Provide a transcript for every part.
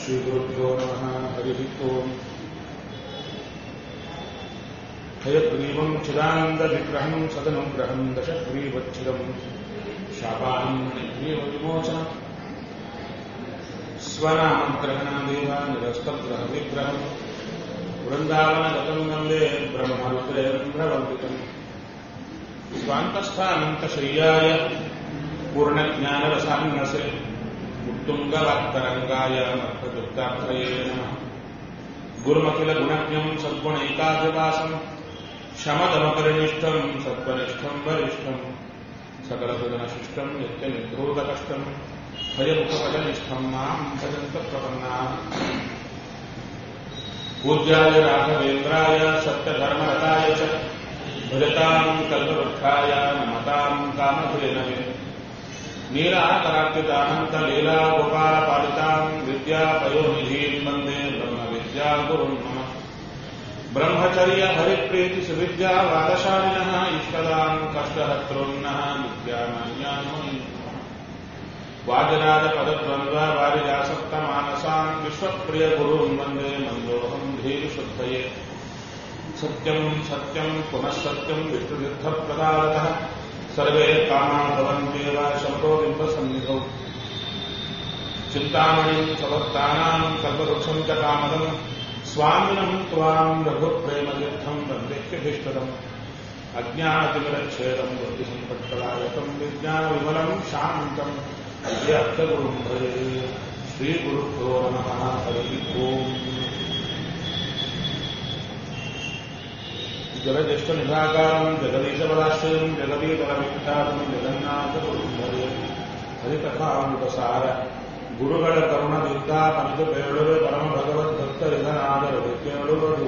श्रीगुरुभ्यो नमः हरिः ओम् हयग्रीवम् चिदानन्दविग्रहम् सदनुग्रहम् दशग्रीवच्छिदम् शापाहम् ग्रीवविमोचनम् स्वनामग्रहणादेव निरस्तग्रहविग्रहम् वृन्दावनगतम् वन्दे ब्रह्मरुद्रेन्द्रवन्दितम् स्वान्तस्थानन्तशय्याय पूर्णज्ञानरसान्नसे उत्तुङ्गवत्तरङ्गाय मर्थदुर्गात्रये नमः गुरुमखिलगुणज्ञम् सद्गुणैकाभिवासम् शमदमपरिनिष्ठम् सत्त्वनिष्ठम् वरिष्ठम् सकलसुदनशिष्टम् नित्यनिर्धूतकष्टम् भयमुखपदनिष्ठम् माम् भजन्तप्रपन्नाः पूज्याय राघवेन्द्राय सत्यधर्मरताय च भजताम् कल्पवृक्षाय नमताम् कामधेनवे नीलाकरार्पितानन्तलीलागोपालपालिताम् विद्यापयोनिधीम् वन्दे ब्रह्मविद्यागुरुम् मम ब्रह्मचर्य हरिप्रीतिसुविद्यावादशालिनः इष्टदाम् कष्टहर्तॄन्नः विद्यामान्यानो वाजराजपदद्वन्द्व वारिजासक्तमानसान् विश्वप्रियगुरून् वन्दे मन्दोऽहम् धीरुशुद्धये सत्यम् सत्यम् पुनः सत्यम् विष्णुतीर्थप्रदातः सर्वे कामा भवन्त्येव शम्भो बिम्बसन्निधौ चिन्तामणिम् समर्तानाम् कल्पवृक्षम् च कामदम् स्वामिनम् त्वाम् रघुप्रेमतीर्थम् वन्देह्यभीष्टदम् अज्ञानतिमिरच्छेदम् बुद्धिसम्पत्प्रदायकम् विज्ञानविमलम् शान्तम् अद्यार्थगुरुम् भजे श्रीगुरुभ्यो नमः हरिः ओम् जलज्येष्ठनिभाकारम् जगदीशपदाश्रयम् जगदीतरविख्यातम् जगन्नाथगुरुम् भजे ಹರಿಕಥಾಮೃತಸಾರ ಗುರುಗಳ ಕರುಣದಿಂದ ಪಂಚು ಬೇಳುವೆ ಪರಮ ಭಗವದ್ಭಕ್ತ ಇದನಾದರೂ ಕೇಳುವುದು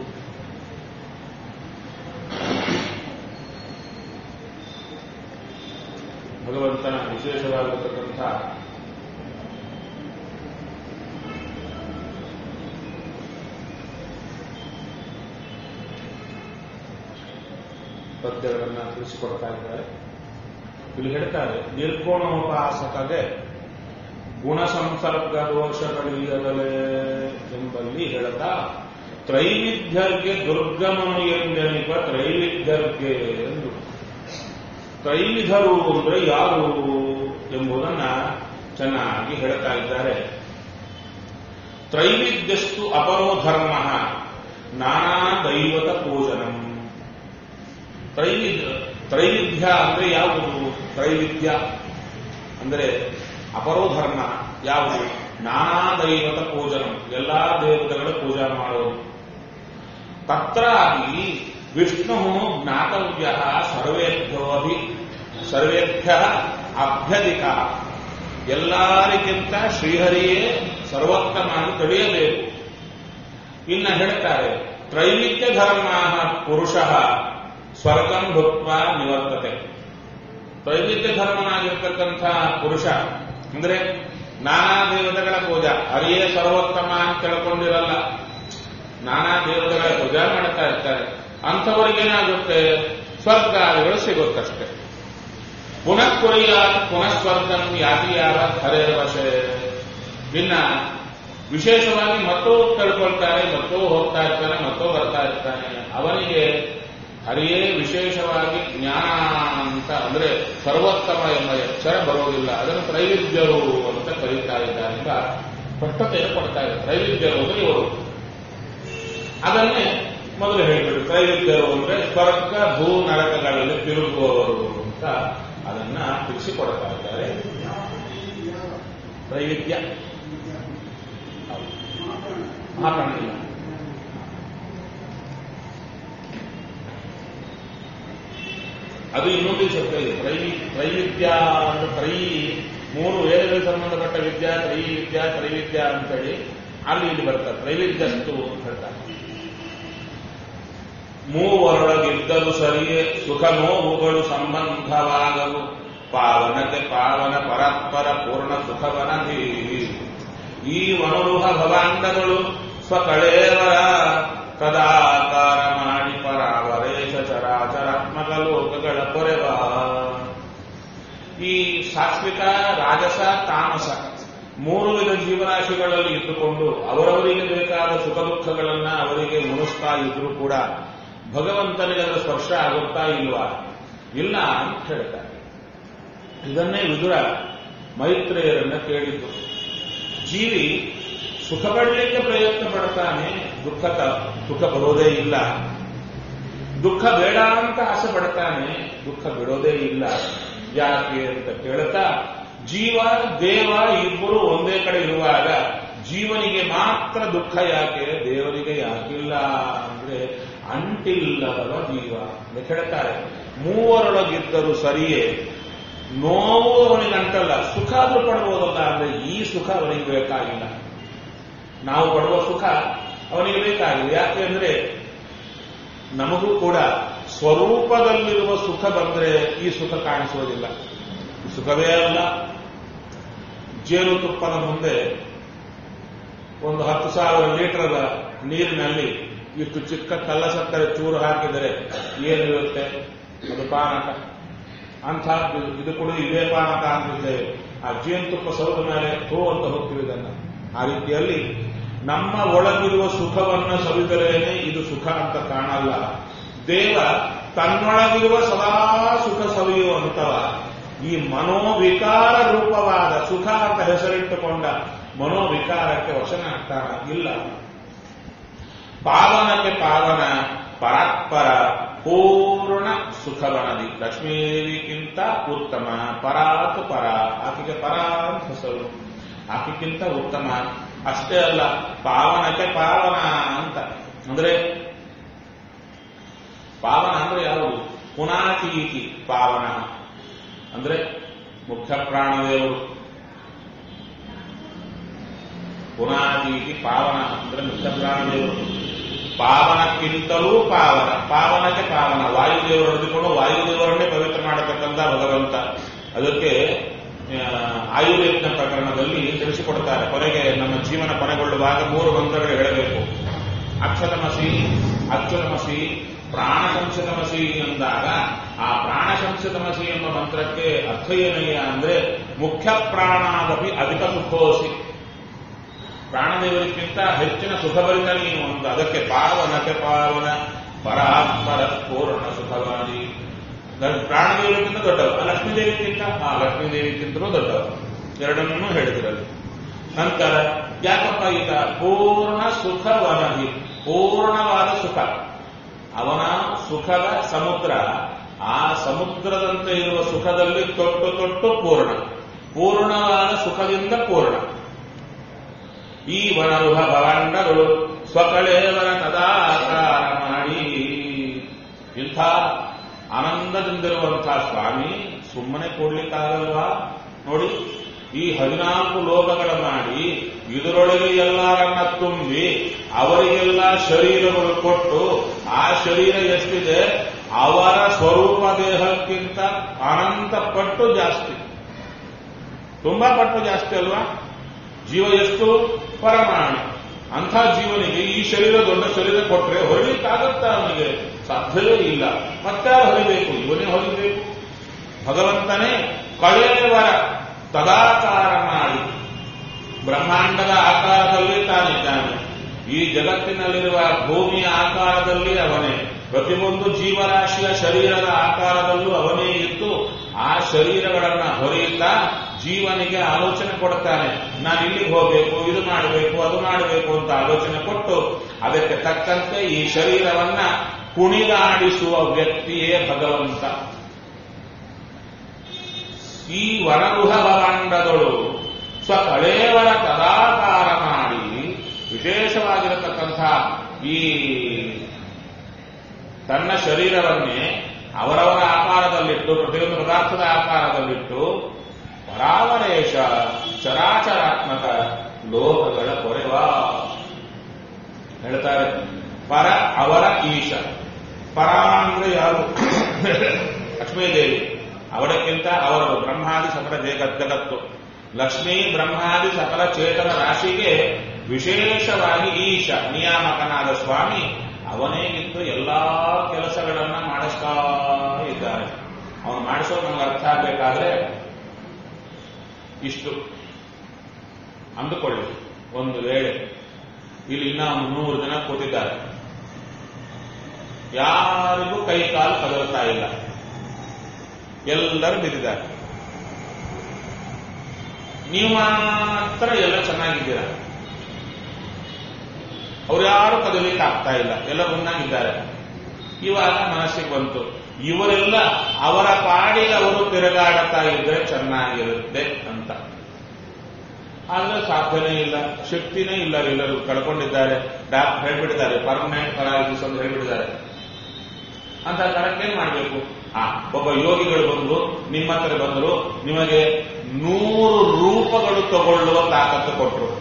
ಭಗವಂತನ ವಿಶೇಷವಾಗಿರತಕ್ಕಂಥ ಪದ್ಯಗಳನ್ನು ತಿಳಿಸಿಕೊಡ್ತಾ ಇದ್ದಾರೆ ಇಲ್ಲಿ ಹೇಳ್ತಾರೆ ನಿರ್ಗುಣೋಪಾಸಕಗೆ ಗುಣ ಸಂಸರ್ಗ ದೋಷಗಳಿಲ್ಲದಲೇ ಎಂಬಲ್ಲಿ ಹೇಳ್ತಾ ತ್ರೈವಿಧ್ಯರ್ಗೆ ದುರ್ಗಮನು ಎಂದೆನಿಪ ತ್ರೈವಿಧ್ಯರ್ಗೆ ಎಂದು ತ್ರೈವಿಧರು ಅಂದ್ರೆ ಯಾರು ಎಂಬುದನ್ನ ಚೆನ್ನಾಗಿ ಹೇಳ್ತಾ ಇದ್ದಾರೆ ತ್ರೈವಿಧ್ಯಸ್ತು ಅಪರೋ ಧರ್ಮ ನಾನಾ ದೈವತ ಪೂಜನಂ ತ್ರೈವಿಧ್ಯ ತ್ರೈವಿಧ್ಯ ಅಂದ್ರೆ ಯಾವುದು ತ್ರೈವಿಧ್ಯ ಅಂದ್ರೆ ಅಪರೋಧರ್ಮ ಯಾವುದು ನಾನಾ ದೈವತ ಪೂಜನ ಎಲ್ಲಾ ದೇವತೆಗಳ ಪೂಜಾ ಮಾಡೋದು ತತ್ರಾಗಿ ವಿಷ್ಣು ಜ್ಞಾತವ್ಯ ಸರ್ವೇಭ್ಯೋಭಿ ಸರ್ವೇಭ್ಯ ಅಭ್ಯಧಿಕ ಎಲ್ಲರಿಗಿಂತ ಶ್ರೀಹರಿಯೇ ಸರ್ವೋತ್ತಮಾಗಿ ತಿಳಿಯಬೇಕು ಇನ್ನ ಹೇಳ್ತಾರೆ ತ್ರೈವಿಧ್ಯ ಧರ್ಮ ಪುರುಷ ಸ್ವರ್ಗಂ ಭುಕ್ತ ನಿವರ್ತತೆ ತ್ರೈವಿಧ್ಯ ಧರ್ಮನಾಗಿರ್ತಕ್ಕಂಥ ಪುರುಷ ಅಂದ್ರೆ ನಾನಾ ದೇವತೆಗಳ ಪೂಜಾ ಹರಿಯೇ ಸರ್ವೋತ್ತಮ ಅಂತ ತಿಳ್ಕೊಂಡಿರಲ್ಲ ನಾನಾ ದೇವತೆಗಳ ಪೂಜಾ ಮಾಡ್ತಾ ಇರ್ತಾರೆ ಅಂಥವರಿಗೇನಾಗುತ್ತೆ ಸ್ವರ್ಗಾದಿಗಳು ಸಿಗುತ್ತಷ್ಟೆ ಪುನಃ ಕುರಿಯ ಪುನಃ ಸ್ವರ್ಗಂ ಯಾತಿ ಯಾರ ಹರೇ ವಶೆ ಇನ್ನ ವಿಶೇಷವಾಗಿ ಮತ್ತೂ ತಿಳ್ಕೊಳ್ತಾರೆ ಮತ್ತೂ ಹೋಗ್ತಾ ಇರ್ತಾನೆ ಮತ್ತೂ ಬರ್ತಾ ಇರ್ತಾನೆ ಅವನಿಗೆ ಹರಿಯೇ ವಿಶೇಷವಾಗಿ ಜ್ಞಾನ ಅಂತ ಅಂದ್ರೆ ಸರ್ವೋತ್ತಮ ಎಂಬ ಎಚ್ಚರ ಬರೋದಿಲ್ಲ ಅದನ್ನು ತ್ರೈವಿದ್ಯರು ಅಂತ ಕರೀತಾ ಇದ್ದಾರೆ ಅಂತ ಸ್ಪಷ್ಟತೆಯನ್ನು ಕೊಡ್ತಾ ಇದ್ದಾರೆ ತ್ರೈವಿದ್ಯರು ಅಂದ್ರೆ ಇವರು ಅದನ್ನೇ ಮೊದಲು ಹೇಳಿಬಿಟ್ಟು ತ್ರೈವಿದ್ಯರು ಅಂದ್ರೆ ಸ್ವರ್ಗ ಭೂ ನರಕಗಳಲ್ಲಿ ತಿರುಗುವವರು ಅಂತ ಅದನ್ನ ತಿಳಿಸಿಕೊಡ್ತಾ ಇದ್ದಾರೆ ತ್ರೈವಿದ್ಯ ಮಹಾಪ್ರಾಣಿಲ್ಲ ಅದು ಇನ್ನೊಂದು ಶಬ್ದ ಇದೆ ತ್ರೈ ತ್ರೈವಿದ್ಯ ಅಂದ್ರೆ ತ್ರೈ ಮೂರು ವೇದಗಳಿಗೆ ಸಂಬಂಧಪಟ್ಟ ವಿದ್ಯಾ ತ್ರೈವಿದ್ಯಾ ತ್ರೈವಿದ್ಯಾ ಅಂತೇಳಿ ಅಲ್ಲಿ ಇಲ್ಲಿ ಬರ್ತಾರೆ ತ್ರೈವಿದ್ಯಸ್ತು ಅಂತ ಹೇಳ್ತಾರೆ ಮೂವರೊಳಗಿದ್ದರೂ ಸರಿಯೇ ಸುಖ ನೋವುಗಳು ಸಂಬಂಧವಾಗವು ಪಾವನತೆ ಪಾವನ ಪರಸ್ಪರ ಪೂರ್ಣ ಸುಖವನಧಿ ಈ ವನುರುಹ ಭವಾಂಡಗಳು ಸ್ವಕಳೇವರ ತದಾಕಾರ ಮಾಡಿ ಪರಾವರೇಶ ಚರಾಚರಾತ್ಮಕ ಲೋಕಗಳ ಪೊರೆವ ಈ ಸಾತ್ವಿಕ ರಾಜಸ ತಾಮಸ ಮೂರು ವಿಧ ಜೀವರಾಶಿಗಳಲ್ಲಿ ಇದ್ದುಕೊಂಡು ಅವರವರಿಗೆ ಬೇಕಾದ ಸುಖ ದುಃಖಗಳನ್ನ ಅವರಿಗೆ ಉಣಿಸ್ತಾ ಇದ್ರೂ ಕೂಡ ಭಗವಂತನಿಗೆ ಅದರ ಸ್ಪರ್ಶ ಆಗುತ್ತಾ ಇಲ್ವಾ ಇಲ್ಲ ಅಂತ ಹೇಳ್ತಾರೆ ಇದನ್ನೇ ವಿದುರ ಮೈತ್ರೇಯರನ್ನ ಕೇಳಿದ್ದು ಜೀವಿ ಸುಖ ಪಡಲಿಕ್ಕೆ ಪ್ರಯತ್ನ ಪಡ್ತಾನೆ ದುಃಖ ಸುಖ ಬರೋದೇ ಇಲ್ಲ ದುಃಖ ಬೇಡ ಅಂತ ಆಸೆ ಪಡ್ತಾನೆ ದುಃಖ ಬಿಡೋದೇ ಇಲ್ಲ ಯಾಕೆ ಅಂತ ಕೇಳ್ತಾ ಜೀವ ದೇವ ಇಬ್ಬರು ಒಂದೇ ಕಡೆ ಇರುವಾಗ ಜೀವನಿಗೆ ಮಾತ್ರ ದುಃಖ ಯಾಕೆ ದೇವರಿಗೆ ಯಾಕಿಲ್ಲ ಅಂದ್ರೆ ಅಂಟಿಲ್ಲದವ ಜೀವ ಅಂತ ಹೇಳ್ತಾರೆ ಮೂವರೊಳಗಿದ್ದರೂ ಸರಿಯೇ ನೋವು ಅವನಿಗೆ ಅಂಟಲ್ಲ ಸುಖ ಆದ್ರೂ ಪಡ್ಬೋದಲ್ಲ ಅಂದ್ರೆ ಈ ಸುಖ ಅವನಿಗೆ ಬೇಕಾಗಿಲ್ಲ ನಾವು ಪಡುವ ಸುಖ ಅವನಿಗೆ ಬೇಕಾಗಿಲ್ಲ ಯಾಕೆ ಅಂದ್ರೆ ನಮಗೂ ಕೂಡ ಸ್ವರೂಪದಲ್ಲಿರುವ ಸುಖ ಬಂದ್ರೆ ಈ ಸುಖ ಕಾಣಿಸೋದಿಲ್ಲ ಸುಖವೇ ಅಲ್ಲ ಜೇನುತುಪ್ಪದ ಮುಂದೆ ಒಂದು ಹತ್ತು ಸಾವಿರ ಲೀಟರ್ ನೀರಿನಲ್ಲಿ ಇಷ್ಟು ಚಿಕ್ಕ ಕಲ್ಲ ಸಕ್ಕರೆ ಚೂರು ಹಾಕಿದರೆ ಏನಿರುತ್ತೆ ಅದು ಪಾನಕ ಅಂಥದ್ದು ಇದು ಕೂಡ ಇದೇ ಪಾನಕ ಅಂತಿದ್ದೇವೆ ಆ ಜೇನುತುಪ್ಪ ಸೌದ ಮೇಲೆ ಥೋ ಅಂತ ಹೋಗ್ತೀವಿ ಇದನ್ನ ಆ ರೀತಿಯಲ್ಲಿ ನಮ್ಮ ಒಳಗಿರುವ ಸುಖವನ್ನ ಸವಿದರೇನೆ ಇದು ಸುಖ ಅಂತ ಕಾಣಲ್ಲ ದೇವ ತನ್ನೊಳಗಿರುವ ಸದಾ ಸುಖ ಸವಿಯುವಂತವ ಈ ಮನೋವಿಕಾರ ರೂಪವಾದ ಸುಖ ಅಂತ ಹೆಸರಿಟ್ಟುಕೊಂಡ ಮನೋವಿಕಾರಕ್ಕೆ ವಶನಾಗ್ತಾನ ಇಲ್ಲ ಪಾವನಕ್ಕೆ ಪಾವನ ಪರಾತ್ಪರ ಪೂರ್ಣ ಸುಖವನದಿ ಲಕ್ಷ್ಮೀದೇವಿಗಿಂತ ಉತ್ತಮ ಪರಾತ್ ಪರ ಆಕೆಗೆ ಪರ ಅಂತ ಹೆಸರು ಆಕೆಗಿಂತ ಉತ್ತಮ ಅಷ್ಟೇ ಅಲ್ಲ ಪಾವನಕ್ಕೆ ಪಾವನ ಅಂತ ಅಂದ್ರೆ ಪಾವನ ಅಂದ್ರೆ ಯಾವುದು ಪುನಾತೀತಿ ಪಾವನ ಅಂದ್ರೆ ಮುಖ್ಯ ಪ್ರಾಣದೇವರು ಪುನಾತೀತಿ ಪಾವನ ಅಂದ್ರೆ ಮುಖ್ಯ ಪ್ರಾಣದೇವರು ಪಾವನಕ್ಕಿಂತಲೂ ಪಾವನ ಪಾವನಕ್ಕೆ ಪಾವನ ವಾಯುದೇವರು ಹಿಡಿದುಕೊಂಡು ವಾಯುದೇವರನ್ನೇ ಪವಿತ್ರ ಮಾಡತಕ್ಕಂಥ ಭಗವಂತ ಅದಕ್ಕೆ ಆಯುರ್ವೇದ ಪ್ರಕರಣದಲ್ಲಿ ತಿಳಿಸಿಕೊಡ್ತಾರೆ ಕೊನೆಗೆ ನಮ್ಮ ಜೀವನ ಕೊನೆಗೊಳ್ಳುವಾಗ ಮೂರು ಮಂತ್ರಗಳು ಹೇಳಬೇಕು ಅಕ್ಷತಮಸಿ ಅಕ್ಷತಮಸಿ ಪ್ರಾಣಸಂಶತಮಸಿ ಎಂದಾಗ ಆ ಪ್ರಾಣಸಂಶತಮಸಿ ಎಂಬ ಮಂತ್ರಕ್ಕೆ ಅರ್ಥ ಏನಯ್ಯ ಅಂದ್ರೆ ಮುಖ್ಯ ಪ್ರಾಣಾದಪಿ ಅಧಿಕ ಸುಖೋಸಿ ಪ್ರಾಣದೇವರಿಗಿಂತ ಹೆಚ್ಚಿನ ಸುಖಭರಿತ ನೀನು ಅಂತ ಅದಕ್ಕೆ ಪಾವನಕ್ಕೆ ಪಾವನ ಪರಾತ್ಪರ ಪೂರ್ಣ ಸುಖವಾದಿ ಪ್ರಾಣದೇವರಿಗಿಂತ ದೊಡ್ಡವ ಲಕ್ಷ್ಮೀದೇವಿಗಿಂತ ಆ ಲಕ್ಷ್ಮೀದೇವಿಗಿಂತಲೂ ದೊಡ್ಡವ ಎರಡನ್ನೂ ಹೇಳಿದ್ರಲ್ಲಿ ನಂತರ ಯಾಕಪ್ಪ ಈಗ ಪೂರ್ಣ ಸುಖವನದಿ ಪೂರ್ಣವಾದ ಸುಖ ಅವನ ಸುಖದ ಸಮುದ್ರ ಆ ಸಮುದ್ರದಂತೆ ಇರುವ ಸುಖದಲ್ಲಿ ತೊಟ್ಟು ತೊಟ್ಟು ಪೂರ್ಣ ಪೂರ್ಣವಾದ ಸುಖದಿಂದ ಪೂರ್ಣ ಈ ವನರುಹ ಭವಾಂಡಗಳು ಸ್ವಕಳೇವರ ತದಾಕಾರ ಮಾಡಿ ಇಂಥ ಆನಂದದಿಂದಿರುವಂತಹ ಸ್ವಾಮಿ ಸುಮ್ಮನೆ ಕೊಡ್ಲಿಕ್ಕಾಗಲ್ವಾ ನೋಡಿ ಈ ಹದಿನಾಲ್ಕು ಲೋಕಗಳ ಮಾಡಿ ಇದರೊಳಗೆ ಎಲ್ಲರನ್ನ ತುಂಬಿ ಅವರಿಗೆಲ್ಲ ಶರೀರಗಳು ಕೊಟ್ಟು ಆ ಶರೀರ ಎಷ್ಟಿದೆ ಅವರ ಸ್ವರೂಪ ದೇಹಕ್ಕಿಂತ ಅನಂತ ಪಟ್ಟು ಜಾಸ್ತಿ ತುಂಬಾ ಪಟ್ಟು ಜಾಸ್ತಿ ಅಲ್ವಾ ಜೀವ ಎಷ್ಟು ಪರಮಾಣು ಅಂಥ ಜೀವನಿಗೆ ಈ ಶರೀರ ದೊಡ್ಡ ಶರೀರ ಕೊಟ್ರೆ ಹೊರಲಿಕ್ಕಾಗತ್ತ ಅವನಿಗೆ ಸಾಧ್ಯವೇ ಇಲ್ಲ ಮತ್ತೆ ಹೊಲಿಬೇಕು ಇವನೇ ಹೊಲಿಬೇಕು ಭಗವಂತನೇ ಕಳೆಯವರ ತದಾಕಾರ ಮಾಡಿ ಬ್ರಹ್ಮಾಂಡದ ಆಕಾರದಲ್ಲಿ ತಾನಿದ್ದಾನೆ ಈ ಜಗತ್ತಿನಲ್ಲಿರುವ ಭೂಮಿಯ ಆಕಾರದಲ್ಲಿ ಅವನೇ ಪ್ರತಿಯೊಂದು ಜೀವರಾಶಿಯ ಶರೀರದ ಆಕಾರದಲ್ಲೂ ಅವನೇ ಇದ್ದು ಆ ಶರೀರಗಳನ್ನ ಹೊರೆಯುತ್ತಾ ಜೀವನಿಗೆ ಆಲೋಚನೆ ಕೊಡ್ತಾನೆ ನಾನು ಇಲ್ಲಿಗೆ ಹೋಗಬೇಕು ಇದು ಮಾಡಬೇಕು ಅದು ಮಾಡಬೇಕು ಅಂತ ಆಲೋಚನೆ ಕೊಟ್ಟು ಅದಕ್ಕೆ ತಕ್ಕಂತೆ ಈ ಶರೀರವನ್ನ ಕುಣಿದಾಡಿಸುವ ವ್ಯಕ್ತಿಯೇ ಭಗವಂತ ಈ ವನಗೃಹ ಭವಾಂಡಗಳು ಸ್ವಕಳೇವರ ತದಾಕಾರ ಮಾಡಿ ವಿಶೇಷವಾಗಿರತಕ್ಕಂಥ ಈ ತನ್ನ ಶರೀರವನ್ನೇ ಅವರವರ ಆಕಾರದಲ್ಲಿಟ್ಟು ಪ್ರತಿಯೊಂದು ಪದಾರ್ಥದ ಆಕಾರದಲ್ಲಿಟ್ಟು ಪರಾವರೇಶ ಚರಾಚರಾತ್ಮಕ ಲೋಕಗಳ ಕೊರೆವ ಹೇಳ್ತಾರೆ ಪರ ಅವರ ಈಶ ಪರ ಅಂದ್ರೆ ಯಾರು ಲಕ್ಷ್ಮೀದೇವಿ ಅವಳಕ್ಕಿಂತ ಅವರು ಬ್ರಹ್ಮಾದಿ ಸಕಲ ಜಗತ್ತು ಲಕ್ಷ್ಮೀ ಬ್ರಹ್ಮಾದಿ ಸಕಲ ಚೇತನ ರಾಶಿಗೆ ವಿಶೇಷವಾಗಿ ಈಶ ನಿಯಾಮಕನಾದ ಸ್ವಾಮಿ ಅವನೇ ಇದ್ದು ಎಲ್ಲಾ ಕೆಲಸಗಳನ್ನ ಮಾಡಿಸ್ತಾ ಇದ್ದಾರೆ ಅವನು ಮಾಡಿಸೋದು ನಮ್ಗೆ ಅರ್ಥ ಆಗ್ಬೇಕಾದ್ರೆ ಇಷ್ಟು ಅಂದುಕೊಳ್ಳಿ ಒಂದು ವೇಳೆ ಇಲ್ಲಿ ಇನ್ನ ಒಂದು ನೂರು ಜನ ಕೂತಿದ್ದಾರೆ ಯಾರಿಗೂ ಕೈ ಕಾಲು ಕದಲ್ತಾ ಇಲ್ಲ ಎಲ್ಲರೂ ಬಿದ್ದಿದ್ದಾರೆ ನೀವು ಮಾತ್ರ ಎಲ್ಲ ಚೆನ್ನಾಗಿದ್ದೀರ ಅವ್ರು ಯಾರು ಕದಲಿಕ್ಕೆ ಆಗ್ತಾ ಇಲ್ಲ ಎಲ್ಲ ಒಂದಾಗಿದ್ದಾರೆ ಇವಾಗ ಮನಸ್ಸಿಗೆ ಬಂತು ಇವರೆಲ್ಲ ಅವರ ಪಾಡಿಗೆ ಅವರು ತಿರುಗಾಡುತ್ತಾ ಇದ್ರೆ ಚೆನ್ನಾಗಿರುತ್ತೆ ಅಂತ ಆದ್ರೆ ಸಾಧ್ಯನೇ ಇಲ್ಲ ಶಕ್ತಿನೇ ಇಲ್ಲ ಎಲ್ಲರೂ ಕಳ್ಕೊಂಡಿದ್ದಾರೆ ಡಾಕ್ಟರ್ ಹೇಳ್ಬಿಟ್ಟಿದ್ದಾರೆ ಪರ್ಮನೆಂಟ್ ಪರಾಲಿಸಿಸ್ ಅಂತ ಹೇಳ್ಬಿಟ್ಟಿದ್ದಾರೆ ಅಂತ ಕಾಲಕ್ಕೆ ಏನ್ ಮಾಡಬೇಕು ಆ ಒಬ್ಬ ಯೋಗಿಗಳು ಬಂದ್ರು ನಿಮ್ಮ ಹತ್ರ ಬಂದ್ರು ನಿಮಗೆ ನೂರು ರೂಪಗಳು ತಗೊಳ್ಳುವ ತಾಕತ್ತು ಕೊಟ್ಟರು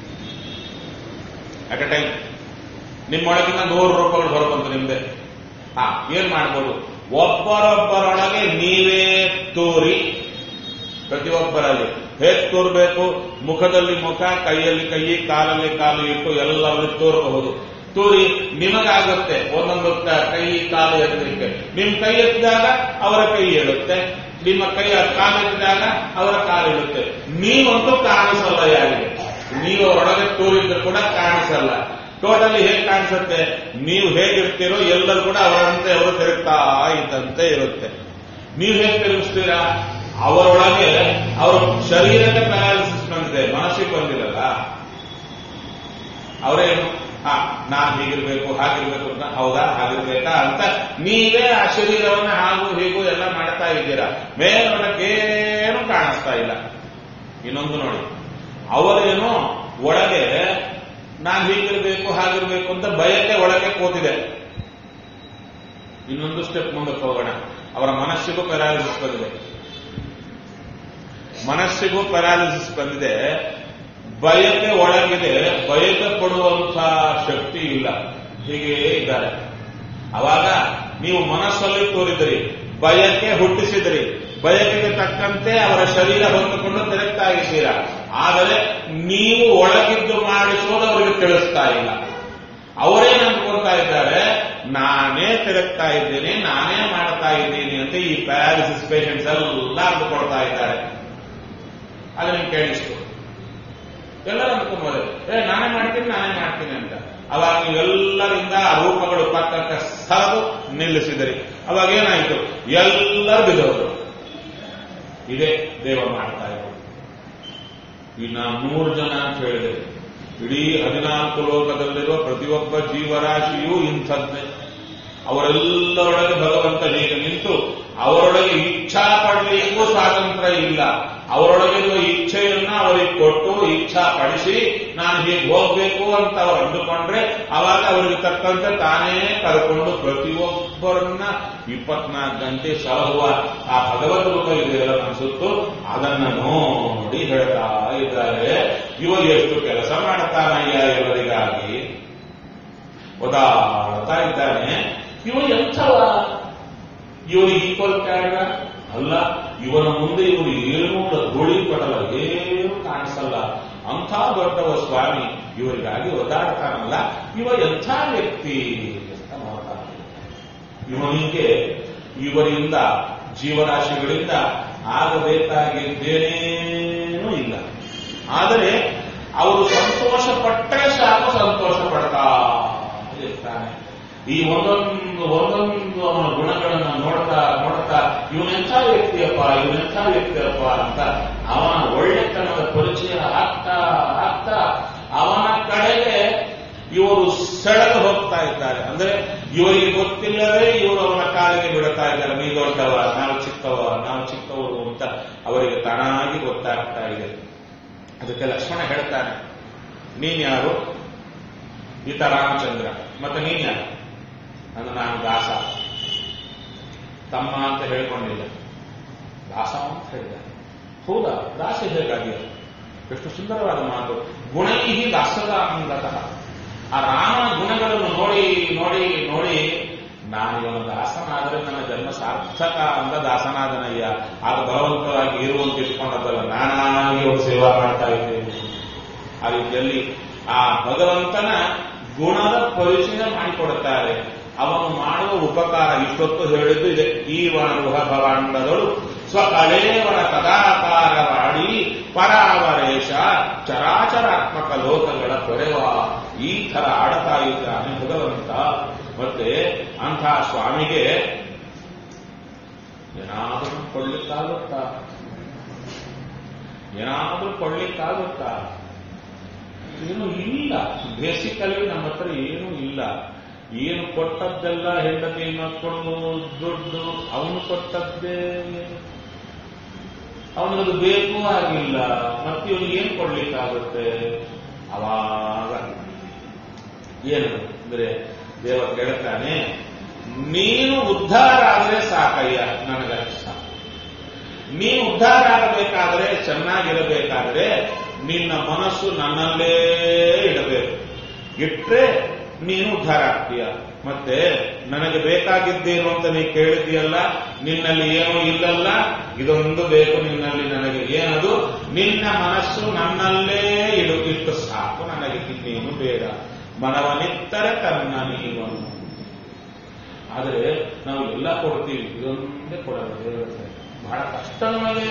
ಅಟ್ ಎ ಟೈಮ್ ನಿಮ್ಮೊಳಗಿನ ನೂರು ರೂಪಗಳು ಹೊರಬಂತು ನಿಮ್ದೆ ಹಾ ಏನ್ ಮಾಡ್ಬೋದು ಒಬ್ಬರೊಬ್ಬರೊಳಗೆ ನೀವೇ ತೋರಿ ಪ್ರತಿಯೊಬ್ಬರಲ್ಲಿ ಹೇಗೆ ತೋರ್ಬೇಕು ಮುಖದಲ್ಲಿ ಮುಖ ಕೈಯಲ್ಲಿ ಕೈ ಕಾಲಲ್ಲಿ ಕಾಲು ಇಟ್ಟು ಎಲ್ಲರಲ್ಲಿ ತೋರಬಹುದು ತೂರಿ ನಿಮಗಾಗುತ್ತೆ ಒಂದೊಂದು ಕ- ಕೈ ಕಾಲು ಎತ್ತಲಿಕ್ಕೆ ನಿಮ್ ಕೈ ಎತ್ತಿದಾಗ ಅವರ ಕೈ ಏಳುತ್ತೆ ನಿಮ್ಮ ಕೈ ಕಾಲು ಎತ್ತಿದಾಗ ಅವರ ಕಾಲು ಇಳುತ್ತೆ ನೀವಂತೂ ಕಾಣಿಸಲ್ಲ ಯಾರಿಗೆ ನೀವು ಒಳಗೆ ತೂರಿದ್ದು ಕೂಡ ಕಾಣಿಸಲ್ಲ ಟೋಟಲಿ ಹೇಗೆ ಕಾಣಿಸುತ್ತೆ ನೀವು ಹೇಗಿರ್ತೀರೋ ಎಲ್ಲರೂ ಕೂಡ ಅವರಂತೆ ಅವರು ತಿರುಗ್ತಾ ಇದ್ದಂತೆ ಇರುತ್ತೆ ನೀವು ಹೇಗೆ ತಿರುಗಿಸ್ತೀರಾ ಅವರೊಳಗೆ ಅವರ ಶರೀರಕ್ಕೆ ಪ್ಯಾರಾಲಿಸಿಸ್ ಬಂದಿದೆ ಮನಸ್ಸಿಗೆ ಬಂದಿರಲ್ಲ ಅವರೇನು ಹಾ ನಾನ್ ಹೀಗಿರ್ಬೇಕು ಹಾಗಿರ್ಬೇಕು ಅಂತ ಹೌದಾ ಹಾಗಿರ್ಬೇಕಾ ಅಂತ ನೀವೇ ಆ ಶರೀರವನ್ನ ಹಾಗೂ ಹೀಗೂ ಎಲ್ಲ ಮಾಡ್ತಾ ಇದ್ದೀರಾ ಮೇಲ್ನೋಟಕ್ಕೇನು ಕಾಣಿಸ್ತಾ ಇಲ್ಲ ಇನ್ನೊಂದು ನೋಡಿ ಅವರೇನು ಒಳಗೆ ನಾನ್ ಹೀಗಿರ್ಬೇಕು ಹಾಗಿರ್ಬೇಕು ಅಂತ ಬಯಕೆ ಒಳಗೆ ಕೂತಿದೆ ಇನ್ನೊಂದು ಸ್ಟೆಪ್ ಮುಂದಕ್ಕೆ ಹೋಗೋಣ ಅವರ ಮನಸ್ಸಿಗೂ ಪ್ಯಾರಾಲಿಸಿಸ್ ಬಂದಿದೆ ಮನಸ್ಸಿಗೂ ಪ್ಯಾರಾಲಿಸಿಸ್ ಬಂದಿದೆ ಬಯಕೆ ಒಳಗಿದೆ ಬಯಕೆ ಪಡುವಂತ ಶಕ್ತಿ ಇಲ್ಲ ಹೀಗೆ ಇದ್ದಾರೆ ಅವಾಗ ನೀವು ಮನಸ್ಸಲ್ಲಿ ತೋರಿದ್ರಿ ಬಯಕೆ ಹುಟ್ಟಿಸಿದ್ರಿ ಬಯಕೆಗೆ ತಕ್ಕಂತೆ ಅವರ ಶರೀರ ಹೊಂದಿಕೊಂಡು ತಿರುಗ್ತಾ ಇದ್ದೀರಾ ಆದರೆ ನೀವು ಒಳಗಿದ್ದು ಮಾಡಿಸುವುದು ಅವರಿಗೆ ತಿಳಿಸ್ತಾ ಇಲ್ಲ ಅವರೇ ನಂಬ್ಕೊಳ್ತಾ ಇದ್ದಾರೆ ನಾನೇ ತಿರುಗ್ತಾ ಇದ್ದೀನಿ ನಾನೇ ಮಾಡ್ತಾ ಇದ್ದೀನಿ ಅಂತ ಈ ಪ್ಯಾರಾಲಿಸಿಸ್ ಪೇಷಂಟ್ಸ್ ಎಲ್ಲ ಅಂದುಕೊಳ್ತಾ ಇದ್ದಾರೆ ಅದು ನಿಮ್ಗೆ ಕೇಳಿಸ್ತು ಎಲ್ಲರೂ ಅಂದ್ಕೊಂಬೋದು ಏ ನಾನೇ ಮಾಡ್ತೀನಿ ನಾನೇ ಮಾಡ್ತೀನಿ ಅಂತ ಅವಾಗ ನೀವೆಲ್ಲರಿಂದ ಆ ರೂಪಗಳು ಪಕ್ಕಕ್ಕೆ ಸರದು ನಿಲ್ಲಿಸಿದಿರಿ ಅವಾಗ ಏನಾಯ್ತು ಎಲ್ಲರೂ ಬಿದ್ದವರು ಇದೇ ದೇವ ಮಾಡ್ತಾ ಇರೋದು ಇನ್ನ ನೂರು ಜನ ಅಂತ ಹೇಳಿದೆ ಇಡೀ ಹದಿನಾಲ್ಕು ಲೋಕದಲ್ಲಿರುವ ಪ್ರತಿಯೊಬ್ಬ ಜೀವರಾಶಿಯೂ ಇಂಥದ್ದೇ ಅವರೆಲ್ಲರೊಳಗೆ ಭಗವಂತ ಹೀಗೆ ನಿಂತು ಅವರೊಳಗೆ ಇಚ್ಛಾ ಪಡಲಿಕ್ಕೂ ಸ್ವಾತಂತ್ರ್ಯ ಇಲ್ಲ ಅವರೊಳಗಿರುವ ಇಚ್ಛೆಯನ್ನ ಅವರಿಗೆ ಕೊಟ್ಟು ಇಚ್ಛಾ ಪಡಿಸಿ ನಾನು ಹೀಗೆ ಹೋಗ್ಬೇಕು ಅಂತ ಅವರು ಅಂದುಕೊಂಡ್ರೆ ಅವಾಗ ಅವರಿಗೆ ತಕ್ಕಂತೆ ತಾನೇ ಕರ್ಕೊಂಡು ಪ್ರತಿಯೊಬ್ಬರನ್ನ ಇಪ್ಪತ್ನಾಲ್ಕು ಗಂಟೆ ಸಲಹುವ ಆ ಭಗವದ್ ರೂಪ ಇದೆಯಲ್ಲ ಅನ್ಸುತ್ತು ಅದನ್ನ ನೋಡಿ ಹೇಳ್ತಾ ಇದ್ದಾರೆ ಇವ ಎಷ್ಟು ಕೆಲಸ ಮಾಡ್ತಾನಯ್ಯ ಇವರಿಗಾಗಿ ಒದಾಡ್ತಾ ಇದ್ದಾನೆ ಇವ ಎಂಥವ ಇವನು ಈಕ್ವಲ್ ಕ್ಯಾಡ ಅಲ್ಲ ಇವನ ಮುಂದೆ ಇವನು ಏನು ಧೂಳಿ ಪಟಲ ಏನು ಕಾಣಿಸಲ್ಲ ಅಂಥ ದೊಡ್ಡವ ಸ್ವಾಮಿ ಇವರಿಗಾಗಿ ಒದಾಡ್ತಾನಲ್ಲ ಇವ ಎಂಥ ವ್ಯಕ್ತಿ ಅಂತ ನೋಡ್ತಾನೆ ಇವನಿಗೆ ಇವರಿಂದ ಜೀವರಾಶಿಗಳಿಂದ ಆಗಬೇಕಾಗಿದ್ದೇನೇನೂ ಇಲ್ಲ ಆದರೆ ಅವರು ಸಂತೋಷ ಪಟ್ಟರೆ ಸಾಕು ಸಂತೋಷ ಪಡ್ತಾ ಇರ್ತಾನೆ ಈ ಒಂದೊಂದು ಒಂದೊಂದು ಅವನ ಗುಣಗಳನ್ನು ನೋಡ್ತಾ ನೋಡ್ತಾ ಇವನೆಂಥ ವ್ಯಕ್ತಿಯಪ್ಪ ಇವನೆಂಥ ವ್ಯಕ್ತಿಯಪ್ಪ ಅಂತ ಅವನ ಒಳ್ಳೆತನದ ಪರಿಚಯ ಆಗ್ತಾ ಆಗ್ತಾ ಅವನ ಕಡೆಗೆ ಇವರು ಸೆಳೆದು ಹೋಗ್ತಾ ಇದ್ದಾರೆ ಅಂದ್ರೆ ಇವರಿಗೆ ಗೊತ್ತಿಲ್ಲವೇ ಇವರು ಅವನ ಕಾಲಿಗೆ ಬಿಡುತ್ತಾ ಇದ್ದಾರೆ ನೀ ದೊಡ್ಡವ ನಾವು ಚಿಕ್ಕವ ನಾವು ಚಿಕ್ಕವರು ಅಂತ ಅವರಿಗೆ ತಾನಾಗಿ ಗೊತ್ತಾಗ್ತಾ ಇದೆ ಅದಕ್ಕೆ ಲಕ್ಷ್ಮಣ ಹೇಳ್ತಾನೆ ನೀನ್ ಯಾರು ಈತ ರಾಮಚಂದ್ರ ಮತ್ತೆ ನೀನ್ ಯಾರು ಅಂದ್ರೆ ನಾನು ದಾಸ ತಮ್ಮ ಅಂತ ಹೇಳ್ಕೊಂಡಿಲ್ಲ ದಾಸ ಅಂತ ಹೇಳಿದ ಹೌದಾ ದಾಸ ಹೇಗಾಗಿಯ ಎಷ್ಟು ಸುಂದರವಾದ ಮಾತು ಗುಣೈಹಿ ದಾಸದ ಅಂಗತಃ ಆ ರಾಮನ ಗುಣಗಳನ್ನು ನೋಡಿ ನೋಡಿ ನೋಡಿ ನಾನು ಇವನ ದಾಸನಾದರೆ ನನ್ನ ಜನ್ಮ ಸಾರ್ಥಕ ಅಂತ ದಾಸನಾದನಯ್ಯ ಆಗ ಬಲವಂತವಾಗಿ ಇರುವಂತ ಇಟ್ಕೊಂಡದ್ದಲ್ಲ ನಾನಾಗಿ ಅವರು ಸೇವಾ ಮಾಡ್ತಾ ಇದ್ದೇನೆ ಆ ರೀತಿಯಲ್ಲಿ ಆ ಭಗವಂತನ ಗುಣದ ಪರಿಚಯ ಮಾಡಿಕೊಡುತ್ತಾರೆ ಅವನು ಮಾಡುವ ಉಪಕಾರ ಇಷ್ಟೊತ್ತು ಹೇಳಿದ್ದು ಇದೆ ಈ ವನರುಹ ಭವಾಂಡಗಳು ಸ್ವಕಳೇವರ ತದಾಕಾರವಾಡಿ ಪರಾವರೇಶ ಚರಾಚರಾತ್ಮಕ ಲೋಕಗಳ ಪೊರೆವ ಈ ಥರ ಆಡ್ತಾ ಇದ್ದಾನೆ ಭಗವಂತ ಮತ್ತೆ ಅಂಥ ಸ್ವಾಮಿಗೆ ಏನಾದರೂ ಕೊಡ್ಲಿಕ್ಕಾಗುತ್ತಾ ಏನಾದರೂ ಕೊಡ್ಲಿಕ್ಕಾಗುತ್ತಾ ಏನು ಇಲ್ಲ ಬೇಸಿಕಲಿ ನಮ್ಮ ಹತ್ರ ಏನೂ ಇಲ್ಲ ಏನು ಕೊಟ್ಟದ್ದೆಲ್ಲ ಹೆಂಡತಿ ಮಕ್ಕಳು ದುಡ್ಡು ಅವನು ಕೊಟ್ಟದ್ದೇ ಅವನಿಗದು ಬೇಕು ಆಗಿಲ್ಲ ಮತ್ತೆ ಇವನಿಗೆ ಏನು ಕೊಡ್ಲಿಕ್ಕಾಗುತ್ತೆ ಅವಾಗ ಏನು ಅಂದ್ರೆ ದೇವ ಕೇಳ್ತಾನೆ ನೀನು ಉದ್ಧಾರ ಆದ್ರೆ ಸಾಕಯ್ಯ ನನಗಷ್ಟು ಸಾಕು ನೀನು ಉದ್ಧಾರ ಆಗಬೇಕಾದ್ರೆ ಚೆನ್ನಾಗಿರಬೇಕಾದ್ರೆ ನಿನ್ನ ಮನಸ್ಸು ನನ್ನಲ್ಲೇ ಇಡಬೇಕು ಇಟ್ರೆ ನೀನು ಉದ್ಧಾರ ಆಗ್ತೀಯ ಮತ್ತೆ ನನಗೆ ಬೇಕಾಗಿದ್ದೇನು ಅಂತ ನೀ ಕೇಳಿದ್ಯಲ್ಲ ನಿನ್ನಲ್ಲಿ ಏನೂ ಇಲ್ಲಲ್ಲ ಇದೊಂದು ಬೇಕು ನಿನ್ನಲ್ಲಿ ನನಗೆ ಏನದು ನಿನ್ನ ಮನಸ್ಸು ನನ್ನಲ್ಲೇ ಇಡು ಇಟ್ಟು ಸಾಕು ನನಗೆ ಇನ್ನೇನು ಬೇಡ ಮನವನಿತ್ತರೆ ತನ್ನ ನೀವನು ಆದರೆ ನಾವು ಎಲ್ಲ ಕೊಡ್ತೀವಿ ಇದೊಂದೇ ಕೊಡಲ್ಲ ದೇವರ ಹತ್ರ. ಬಹಳ ಕಷ್ಟ ನಮಗೆ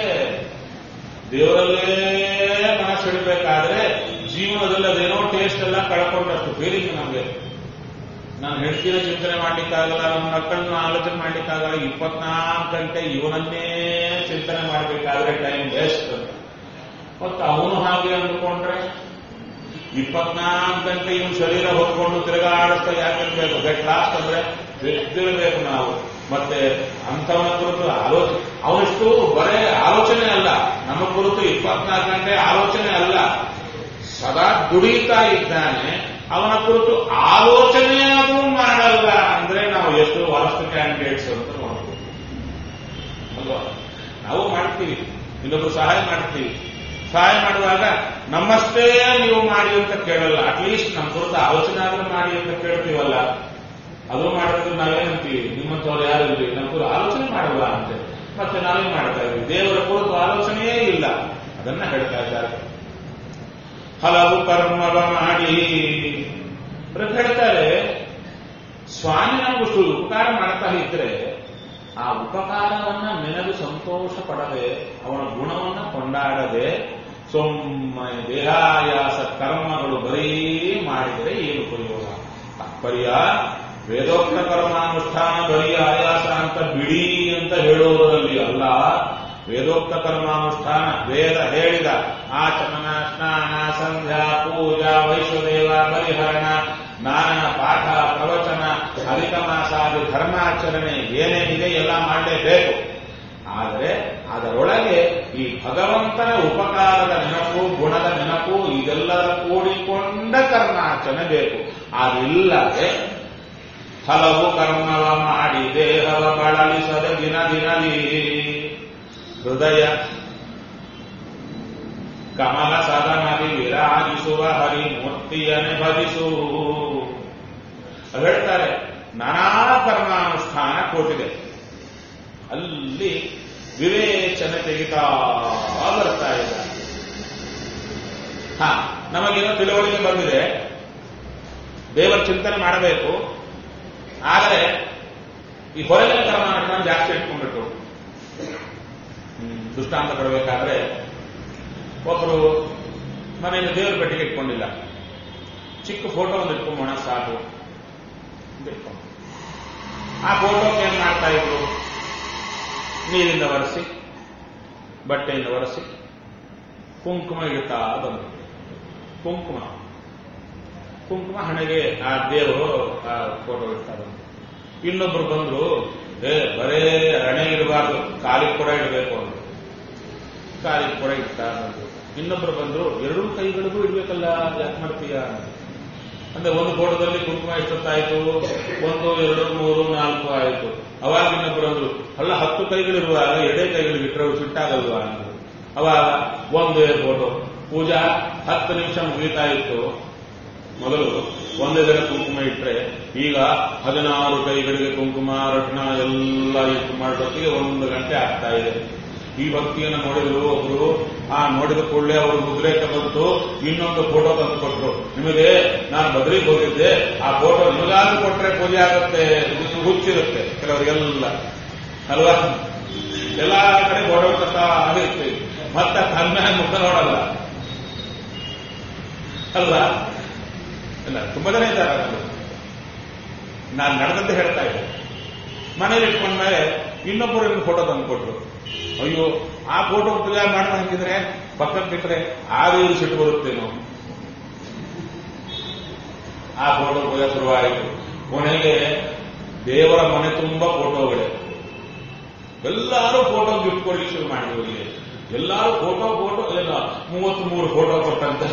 ದೇವರಲ್ಲೇ ಮನಸ್ಸಿಡಬೇಕಾದ್ರೆ ಜೀವನದಲ್ಲಿ ಅದೇನೋ ಟೇಸ್ಟ್ ಎಲ್ಲ ಕಳ್ಕೊಂಡಷ್ಟು ಫೀಲಿಂಗ್ ನಮಗೆ ನಾನು ಹೆಂಡತಿನ ಚಿಂತನೆ ಮಾಡ್ಲಿಕ್ಕಾಗಲ್ಲ ನಮ್ಮ ಮಕ್ಕಳನ್ನ ಆಲೋಚನೆ ಮಾಡ್ಲಿಕ್ಕಾಗಲ್ಲ ಇಪ್ಪತ್ನಾಲ್ಕು ಗಂಟೆ ಇವನನ್ನೇ ಚಿಂತನೆ ಮಾಡಬೇಕಾದ್ರೆ ಟೈಮ್ ವೇಸ್ಟ್ ಅಂತ ಮತ್ತು ಅವನು ಹಾಗೆ ಅಂದುಕೊಂಡ್ರೆ ಇಪ್ಪತ್ನಾಲ್ಕು ಗಂಟೆ ಇವನು ಶರೀರ ಹೊತ್ಕೊಂಡು ತಿರುಗಾಡಿಸ್ತಾ ಯಾಕಿರ್ಬೇಕು ಗೆಟ್ ಲಾಸ್ಟ್ ಅಂದ್ರೆ ಎದ್ದಿರಬೇಕು ನಾವು ಮತ್ತೆ ಅಂಥವನ ಕುರಿತು ಆಲೋಚನೆ ಅವನಿಷ್ಟು ಬರೇ ಆಲೋಚನೆ ಅಲ್ಲ ನಮ್ಮ ಕುರಿತು ಇಪ್ಪತ್ನಾಲ್ಕು ಗಂಟೆ ಆಲೋಚನೆ ಅಲ್ಲ ಸದಾ ದುಡಿತಾ ಇದ್ದಾನೆ ಅವನ ಕುರಿತು ಆಲೋಚನೆ ಅದು ಮಾಡಲ್ಲ ಅಂದ್ರೆ ನಾವು ಎಷ್ಟು ವಾರಷ್ಟು ಕ್ಯಾಂಡಿಡೇಟ್ಸ್ ಅಂತ ನೋಡ್ತೀವಿ ಅಲ್ವಾ ನಾವು ಮಾಡ್ತೀವಿ ಇನ್ನೊಬ್ರು ಸಹಾಯ ಮಾಡ್ತೀವಿ ಸಹಾಯ ಮಾಡುವಾಗ ನಮ್ಮಷ್ಟೇ ನೀವು ಮಾಡಿ ಅಂತ ಕೇಳಲ್ಲ ಅಟ್ಲೀಸ್ಟ್ ನಮ್ಮ ಕುರಿತು ಆಲೋಚನೆ ಆದ್ರೂ ಮಾಡಿ ಅಂತ ಕೇಳ್ತೀವಲ್ಲ ಅದು ಮಾಡಿದ್ರೆ ನಾವೇನಂತೀವಿ ನಿಮ್ಮಂಥವ್ರು ಯಾರು ಇಲ್ರಿ ನಮ್ಮ ಕುರಿತು ಆಲೋಚನೆ ಮಾಡಲ್ಲ ಅಂತೆ ಮತ್ತೆ ನಾವೇ ಮಾಡ್ತಾ ಇದ್ವಿ ದೇವರ ಕುರಿತು ಆಲೋಚನೆಯೇ ಇಲ್ಲ ಅದನ್ನ ಹೇಳ್ತಾ ಇದ್ದಾರೆ ಹಲವು ಕರ್ಮವ ಮಾಡಿ ಅದಕ್ಕೆ ಹೇಳ್ತಾರೆ ಸ್ವಾಮಿ ನಮಗಷ್ಟು ಉಪಕಾರ ಮಾಡ್ತಾ ಇದ್ರೆ ಆ ಉಪಕಾರವನ್ನ ನೆನೆದು ಸಂತೋಷ ಪಡದೆ ಅವನ ಗುಣವನ್ನ ಕೊಂಡಾಡದೆ ಸುಮ್ಮನೆ ದೇಹಾಯಾಸ ಕರ್ಮಗಳು ಬರೀ ಮಾಡಿದರೆ ಏನು ಉಪಯೋಗ ತಾತ್ಪರ್ಯ ವೇದೋಕ್ತ ಕರ್ಮಾನುಷ್ಠಾನ ಬರೀ ಆಯಾಸ ಅಂತ ಬಿಡಿ ಅಂತ ಹೇಳೋದರಲ್ಲಿ ಅಲ್ಲ ವೇದೋಕ್ತ ಕರ್ಮಾನುಷ್ಠಾನ ವೇದ ಹೇಳಿದ ಆಚಮನ ಸ್ನಾನ ಸಂಧ್ಯಾ ಪೂಜಾ ವೈಶ್ವದೇವ ಪರಿಹರಣ ನಾನಾ ಪಾಠ ಪ್ರವಚನ ಅಧಿಕ ಮಾಸಾದಿ ಧರ್ಮಾಚರಣೆ ಏನೇನಿದೆ ಎಲ್ಲ ಮಾಡಲೇಬೇಕು ಆದರೆ ಅದರೊಳಗೆ ಈ ಭಗವಂತನ ಉಪಕಾರದ ನೆನಪು ಗುಣದ ನೆನಪು ಇದೆಲ್ಲರ ಕೂಡಿಕೊಂಡ ಕರ್ಮಾಚರಣೆ ಬೇಕು ಅದಿಲ್ಲದೆ ಹಲವು ಕರ್ಮವ ಮಾಡಿ ದೇಹವ ಬಳಲಿಸದೆ ದಿನ ದಿನಲಿ ಹೃದಯ ಕಮಲ ಸದನದಿ ವಿರಾಜಿಸುವ ಹರಿ ಮೂರ್ತಿಯನೆ ಭಜಿಸು ಹೇಳ್ತಾರೆ ನಾನಾ ಕರ್ಮಾನುಷ್ಠಾನ ಕೊಟ್ಟಿದೆ ಅಲ್ಲಿ ವಿವೇಚನೆ ತೆಗಿತಾ ಬರ್ತಾ ಇದ್ದಾರೆ ಹಾ ನಮಗೇನೋ ತಿಳುವಳಿಕೆ ಬಂದಿದೆ ದೇವರ ಚಿಂತನೆ ಮಾಡಬೇಕು ಆದರೆ ಈ ಹೊರಗಿನ ಕರ್ಮಾನುಷ್ಠಾನ ಜಾಸ್ತಿ ಇಟ್ಕೊಂಡ್ಬಿಟ್ಟು ಹ್ಮ್, ದೃಷ್ಟಾಂತ ಕೊಡಬೇಕಾದ್ರೆ ಒಬ್ಬರು ಮನೆಯಿಂದ ದೇವರ ಪೆಟ್ಟಿಗೆ ಇಟ್ಕೊಂಡಿಲ್ಲ ಚಿಕ್ಕ ಫೋಟೋ ಒಂದು ಇಟ್ಕೊಂಬೋಣ ಸಾಕು ಅಂತ ಇಟ್ಕೊಂಡು ಆ ಫೋಟೋಕ್ಕೆ ಏನ್ ಮಾಡ್ತಾ ಇದ್ರು ನೀರಿಂದ ಒರೆಸಿ ಬಟ್ಟೆಯಿಂದ ಒರೆಸಿ ಕುಂಕುಮ ಇಡ್ತಾ ಬಂದರು ಕುಂಕುಮ ಕುಂಕುಮ ಹಣೆಗೆ ಆ ದೇವರು ಆ ಫೋಟೋ ಇಡ್ತಾ ಬಂದ್ರು ಇನ್ನೊಬ್ರು ಬಂದ್ರು ಏ ಬರೇ ಹಣೆ ಇಡಬಾರ್ದು ಕಾಲಿಗೆ ಕೂಡ ಇಡಬೇಕು ಅಂದ್ರು ಕಾಲಿಗೆ ಕೂಡ ಇಡ್ತಾ ಬಂದ್ರು ಇನ್ನೊಬ್ರು ಬಂದ್ರು ಎರಡೂ ಕೈಗಳಿಗೂ ಇಡ್ಬೇಕಲ್ಲ ಯಾಕೆ ಮಾಡ್ತೀಯ ಅಂದ್ರೆ ಒಂದು ಫೋಟೋದಲ್ಲಿ ಕುಂಕುಮ ಎಷ್ಟೊತ್ತಾಯ್ತು ಒಂದು ಎರಡು ಮೂರು ನಾಲ್ಕು ಆಯ್ತು ಅವಾಗ ಇನ್ನೊಬ್ರು ಅಂದ್ರು ಅಲ್ಲ ಹತ್ತು ಕೈಗಳಿರುವಾಗ ಎಡೆ ಕೈಗಳಿಗೆ ಇಟ್ಟರೆ ಸಿಟ್ಟಾಗಲ್ವಾ ಅಂದ್ರು ಅವಾಗ ಒಂದೇ ಫೋಟೋ ಪೂಜಾ ಹತ್ತು ನಿಮಿಷ ಮುಗಿತಾ ಇತ್ತು ಮೊದಲು ಒಂದೇ ದಿನ ಕುಂಕುಮ ಇಟ್ರೆ ಈಗ ಹದಿನಾರು ಕೈಗಳಿಗೆ ಕುಂಕುಮ ರತ್ನ ಎಲ್ಲ ಇಟ್ಟು ಮಾಡೋದಕ್ಕೆ ಒಂದು ಗಂಟೆ ಆಗ್ತಾ ಇದೆ ಈ ಭಕ್ತಿಯನ್ನು ನೋಡಿದ್ರು ಒಬ್ರು ಆ ನೋಡಿದ ಕೂಡಲೇ ಅವರು ಉದ್ರೇಕ ಬಂತು ಇನ್ನೊಂದು ಫೋಟೋ ತಂದು ಕೊಟ್ರು ನಿಮಗೆ ನಾನು ಬದ್ರಿಗೆ ಹೋಗಿದ್ದೆ ಆ ಫೋಟೋ ನಿಮಗಾದ್ರೂ ಕೊಟ್ರೆ ಪೂಜೆ ಆಗುತ್ತೆ ಇದು ಹುಚ್ಚಿರುತ್ತೆ ಕೆಲವರಿಗೆಲ್ಲ ಅಲ್ವಾ ಎಲ್ಲಾ ಕಡೆ ಫೋಟೋ ತಕ್ಕ ಆಗಿರುತ್ತೆ ಮತ್ತೆ ಕಮ್ಮಿ ಮುಖ ನೋಡಲ್ಲ ಅಲ್ವಾ ಇಲ್ಲ ತುಂಬಾ ಜನ ಇದ್ದಾರೆ ಅದರಲ್ಲಿ. ನಾನು ನಡೆದಂತೆ ಹೇಳ್ತಾ ಇದ್ದೆ ಮನೇಲಿ ಇಟ್ಕೊಂಡ್ಮೇಲೆ ಇನ್ನೊಬ್ಬರು ಫೋಟೋ ತಂದು ಕೊಟ್ರು ಅಯ್ಯೋ ಆ ಫೋಟೋ ಪೂಜೆ ಮಾಡಿ ಹಾಕಿದ್ರೆ ಪಕ್ಕಕ್ಕೆ ಬಿಟ್ರೆ ಆ ದೇವರು ಸಿಟ್ಟು ಬರುತ್ತೇನೋ ಆ ಫೋಟೋ ಪೂಜೆ ಶುರುವಾಯಿತು ಕೊನೆಗೆ ದೇವರ ಮನೆ ತುಂಬಾ ಫೋಟೋಗಳೇ ಎಲ್ಲರೂ ಫೋಟೋ ಗಿಫ್ಟ್ ಕೊಡ್ಲಿಕ್ಕೆ ಶುರು ಮಾಡಿದ್ರು ಇಲ್ಲಿ ಎಲ್ಲರೂ ಫೋಟೋ ಫೋಟೋ ಎಲ್ಲ ಮೂವತ್ತ್ ಮೂರು ಫೋಟೋ ಕೊಟ್ಟಂತೆ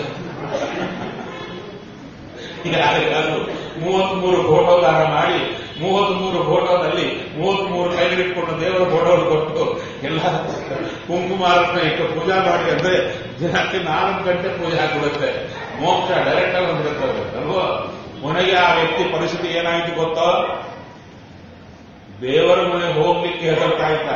ಯಾರಿಗಾದ್ರು ಮೂವತ್ತ್ ಮೂರು ಫೋಟೋ ದಾನ ಮಾಡಿ ಮೂವತ್ತ್ ಮೂರು ಫೋಟೋದಲ್ಲಿ ಮೂವತ್ತ್ ಮೂರು ಕೈಲಿಟ್ಕೊಂಡು ದೇವರ ಫೋಟೋ ಕೊಟ್ಟು ಎಲ್ಲ ಕುಂಕುಮಾರತ್ನ ಇಟ್ಟು ಪೂಜಾ ಮಾಡಿ ಅಂದ್ರೆ ದಿನಕ್ಕೆ ನಾಲ್ಕು ಗಂಟೆ ಪೂಜೆ ಹಾಕಿಬಿಡುತ್ತೆ ಮೋಕ್ಷ ಡೈರೆಕ್ಟ್ ಆಗಿ ಬಂದ್ಬಿಡುತ್ತೆ ಅದು, ಅಲ್ವೋ ಕೊನೆಗೆ ಆ ವ್ಯಕ್ತಿ ಪರಿಸ್ಥಿತಿ ಏನಾಯ್ತು ಗೊತ್ತೋ ದೇವರ ಮನೆ ಹೋಗ್ಲಿಕ್ಕೆ ಹೆದರ್ತಾ ಇದ್ದ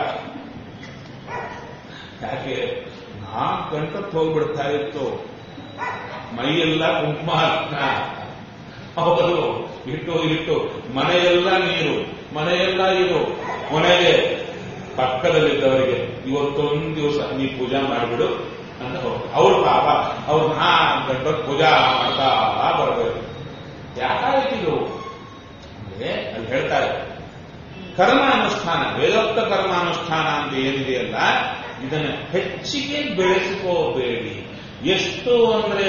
ಯಾಕೆ ನಾಲ್ಕು ಗಂಟಕ್ಕೆ ಹೋಗ್ಬಿಡ್ತಾ ಇತ್ತು ಮೈಯೆಲ್ಲ ಕುಂಕುಮ ಹಾಕ್ತ ಅವರು ಇಟ್ಟು ಇಟ್ಟು ಮನೆಯೆಲ್ಲ ನೀರು ಮನೆಯೆಲ್ಲ ಇದು ಕೊನೆಗೆ ಪಕ್ಕದಲ್ಲಿದ್ದವರಿಗೆ ಇವತ್ತೊಂದು ದಿವಸ ನೀ ಪೂಜಾ ಮಾಡಿಬಿಡು ಅಂತ ಹೋಗ್ತಾರೆ ಅವ್ರು ಪಾಪ ಅವ್ರು ನಾಲ್ಕು ಗಂಟೆ ಪೂಜಾ ಮಾಡ್ತಾ ಬರಬೇಕು ಯಾಕಾಗಿದ್ದು ಅಂದ್ರೆ ಅಲ್ಲಿ ಹೇಳ್ತಾರೆ ಕರ್ಮಾನುಷ್ಠಾನ ವೇದೋಕ್ತ ಕರ್ಮಾನುಷ್ಠಾನ ಅಂತ ಏನಿದೆಯಲ್ಲ ಇದನ್ನು ಹೆಚ್ಚಿಗೆ ಬೆಳೆಸಿಕೋಬೇಡಿ ಎಷ್ಟು ಅಂದ್ರೆ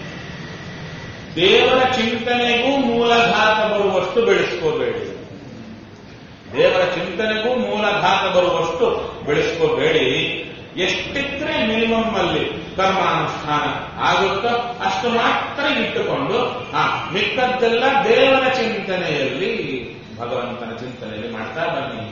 ದೇವರ ಚಿಂತನೆಗೂ ಮೂಲಘಾತ ಬರುವಷ್ಟು ಬೆಳೆಸ್ಕೋಬೇಡಿ ದೇವರ ಚಿಂತನೆಗೂ ಮೂಲಘಾತ ಬರುವಷ್ಟು ಬೆಳೆಸ್ಕೋಬೇಡಿ ಎಷ್ಟಿದ್ರೆ ಮಿನಿಮಮ್ ಅಲ್ಲಿ ಕರ್ಮಾನುಷ್ಠಾನ ಆಗುತ್ತೋ ಅಷ್ಟು ಮಾತ್ರ ಇಟ್ಟುಕೊಂಡು ಆ ಮಿಕ್ಕದ್ದೆಲ್ಲ ದೇವರ ಚಿಂತನೆಯಲ್ಲಿ ಭಗವಂತನ ಚಿಂತನೆಯಲ್ಲಿ ಮಾಡ್ತಾ ಬನ್ನಿ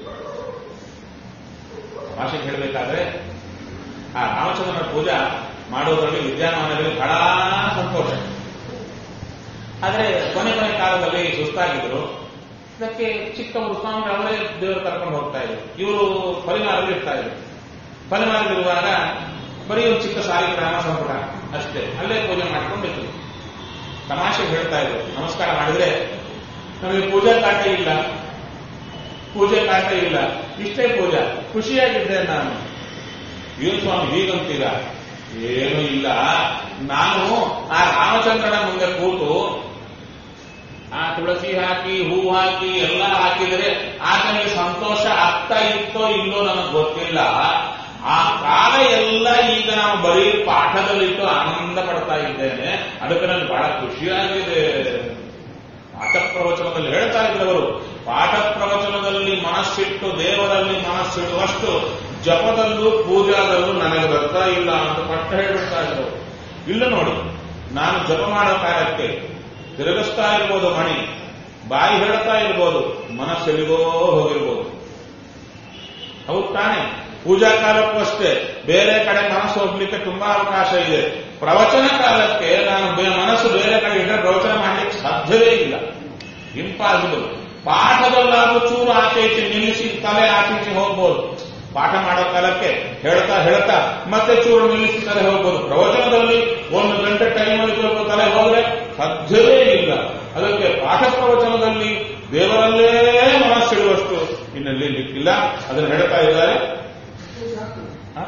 ಭಾಷೆಗೆ ಹೇಳಬೇಕಾದ್ರೆ ಆ ರಾಮಚಂದ್ರನ ಪೂಜಾ ಮಾಡೋದ್ರಲ್ಲಿ ವಿದ್ಯಾಮಾನಗಳಿಗೆ ಬಹಳ ಸಂತೋಷ ಆದ್ರೆ ಕೊನೆ ಕೊನೆ ಕಾಲದಲ್ಲಿ ಸುಸ್ತಾಗಿದ್ರು ಇದಕ್ಕೆ ಚಿಕ್ಕವರು ಸ್ವಾಮಿ ಅವರೇ ದೇವರು ಕರ್ಕೊಂಡು ಹೋಗ್ತಾ ಇದ್ರು ಇವರು ಪರಿವಾರದಲ್ಲಿ ಇರ್ತಾ ಇದ್ರು ಪರಿವಾರದಲ್ಲಿರುವಾಗ ಬರೀ ಒಂದು ಚಿಕ್ಕ ಸಾರಿಗೆ ರಾಮ ಸಂಪುಟ ಅಷ್ಟೇ ಅಲ್ಲೇ ಪೂಜೆ ಮಾಡ್ಕೊಂಡಿದ್ರು ತಮಾಷೆ ಹೇಳ್ತಾ ಇದ್ರು ನಮಸ್ಕಾರ ಮಾಡಿದ್ರೆ ನಮಗೆ ಪೂಜಾ ಕಾಟ ಇಲ್ಲ ಪೂಜೆ ಕಾಟ ಇಲ್ಲ ಇಷ್ಟೇ ಪೂಜಾ ಖುಷಿಯಾಗಿದ್ದೆ ನಾನು ಏನು ಸ್ವಾಮಿ ಹೀಗಂತೀರ ಏನೂ ಇಲ್ಲ ನಾನು ಆ ರಾಮಚಂದ್ರನ ಮುಂದೆ ಕೂತು ಆ ತುಳಸಿ ಹಾಕಿ ಹೂ ಹಾಕಿ ಎಲ್ಲ ಹಾಕಿದರೆ ಆತನಿಗೆ ಸಂತೋಷ ಆಗ್ತಾ ಇತ್ತೋ ಇಲ್ಲೋ ನನಗೆ ಗೊತ್ತಿಲ್ಲ ಆ ಕಾಲ ಎಲ್ಲ ಈಗ ನಾನು ಬರೀ ಪಾಠದಲ್ಲಿಟ್ಟು ಆನಂದ ಪಡ್ತಾ ಇದ್ದೇನೆ ಅದಕ್ಕೆ ನನಗೆ ಬಹಳ ಖುಷಿಯಾಗಿದೆ ಪಾಠ ಪ್ರವಚನದಲ್ಲಿ ಹೇಳ್ತಾ ಇದ್ದವರು ಪಾಠ ಪ್ರವಚನದಲ್ಲಿ ಮನಸ್ಸಿಟ್ಟು ದೇವರಲ್ಲಿ ಮನಸ್ಸಿಡುವಷ್ಟು ಜಪದಲ್ಲೂ ಪೂಜಾದಲ್ಲೂ ನನಗೆ ಬರ್ತಾ ಇಲ್ಲ ಅಂತ ಪಟ್ಟ ಹೇಳ್ಬಿಡ್ತಾ ಇದ್ರು ಇಲ್ಲ ನೋಡಿ ನಾನು ಜಪ ಮಾಡೋ ಕಾಲಕ್ಕೆ ತಿರುಗಿಸ್ತಾ ಇರ್ಬೋದು ಮಣಿ ಬಾಯಿ ಹೇಳ್ತಾ ಇರ್ಬೋದು ಮನಸ್ಸೆಲ್ಲಿಗೋ ಹೋಗಿರ್ಬೋದು ಹೌದು ತಾನೆ ಪೂಜಾ ಕಾಲಕ್ಕೂ ಅಷ್ಟೇ ಬೇರೆ ಕಡೆ ಮನಸ್ಸು ಹೋಗ್ಲಿಕ್ಕೆ ತುಂಬಾ ಅವಕಾಶ ಇದೆ ಪ್ರವಚನ ಕಾಲಕ್ಕೆ ನಾನು ಬೇ- ಮನಸ್ಸು ಬೇರೆ ಕಡೆ ಇಟ್ಟರೆ ಪ್ರವಚನ ಮಾಡಲಿಕ್ಕೆ ಸಾಧ್ಯವೇ ಇಲ್ಲ ಇಂಪಾಸಿಬಲ್ ಪಾಠದಲ್ಲಾದ್ರೂ ಚೂರು ಆಚೆ ಈಚೆ ನಿಲ್ಲಿಸಿ ತಲೆ ಆಚೆ ಈಚೆ ಹೋಗ್ಬೋದು ಪಾಠ ಮಾಡೋ ಕಾಲಕ್ಕೆ ಹೇಳ್ತಾ ಹೇಳ್ತಾ ಮತ್ತೆ ಚೂರು ನಿಲ್ಲಿಸಿ ತಲೆ ಹೋಗ್ಬೋದು ಪ್ರವಚನದಲ್ಲಿ ಒಂದು ಗಂಟೆ ಟೈಮಲ್ಲಿ ಸ್ವಲ್ಪ ತಲೆ ಹೋದ್ರೆ ಸಾಧ್ಯವೇ ಇಲ್ಲ ಅದಕ್ಕೆ ಪಾಠ ಪ್ರವಚನದಲ್ಲಿ ದೇವರಲ್ಲೇ ಮನಸ್ಸಿಡುವಷ್ಟು ಇನ್ನಲ್ಲಿ ಲಿಕ್ಕಿಲ್ಲ ಅದನ್ನು ಹೇಳ್ತಾ ಇದ್ದಾರೆ ಹ?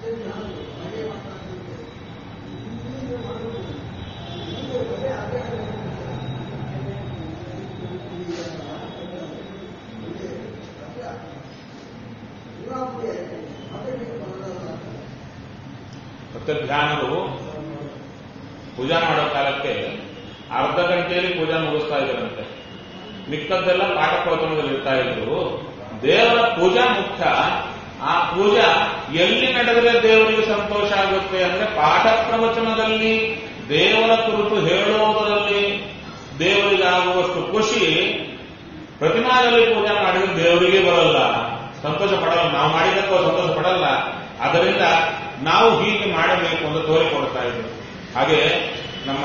ಮತ್ತೆ ಧ್ಯಾನರು ಪೂಜಾ ಮಾಡೋ ಕಾಲಕ್ಕೆ ಅರ್ಧ ಗಂಟೆಯಲ್ಲಿ ಪೂಜಾ ಮುಗಿಸ್ತಾ ಇದ್ರಂತೆ ಮಿಕ್ಕದ್ದೆಲ್ಲ ಪಾಠ ಪ್ರವಚನದಲ್ಲಿ ಇರ್ತಾ ಇದ್ರು ದೇವರ ಪೂಜಾ ಮುಖ್ಯ ಆ ಪೂಜಾ ಎಲ್ಲಿ ನಡೆದರೆ ದೇವರಿಗೆ ಸಂತೋಷ ಆಗುತ್ತೆ ಅಂದ್ರೆ ಪಾಠ ಪ್ರವಚನದಲ್ಲಿ ದೇವರ ಕುರಿತು ಹೇಳುವುದರಲ್ಲಿ ದೇವರಿಗಾಗುವಷ್ಟು ಖುಷಿ ಪ್ರತಿಮಾದಲ್ಲಿ ಪೂಜೆ ಮಾಡಿದ್ರೆ ದೇವರಿಗೆ ಬರಲ್ಲ ಸಂತೋಷ ಪಡಲ್ಲ ನಾವು ಮಾಡಿದ್ದಕ್ಕೂ ಸಂತೋಷ ಪಡಲ್ಲ ಅದರಿಂದ ನಾವು ಹೀಗೆ ಮಾಡಬೇಕು ಅಂತ ತೋರಿಕೊಡ್ತಾ ಇದ್ರು ಹಾಗೆ ನಮ್ಮ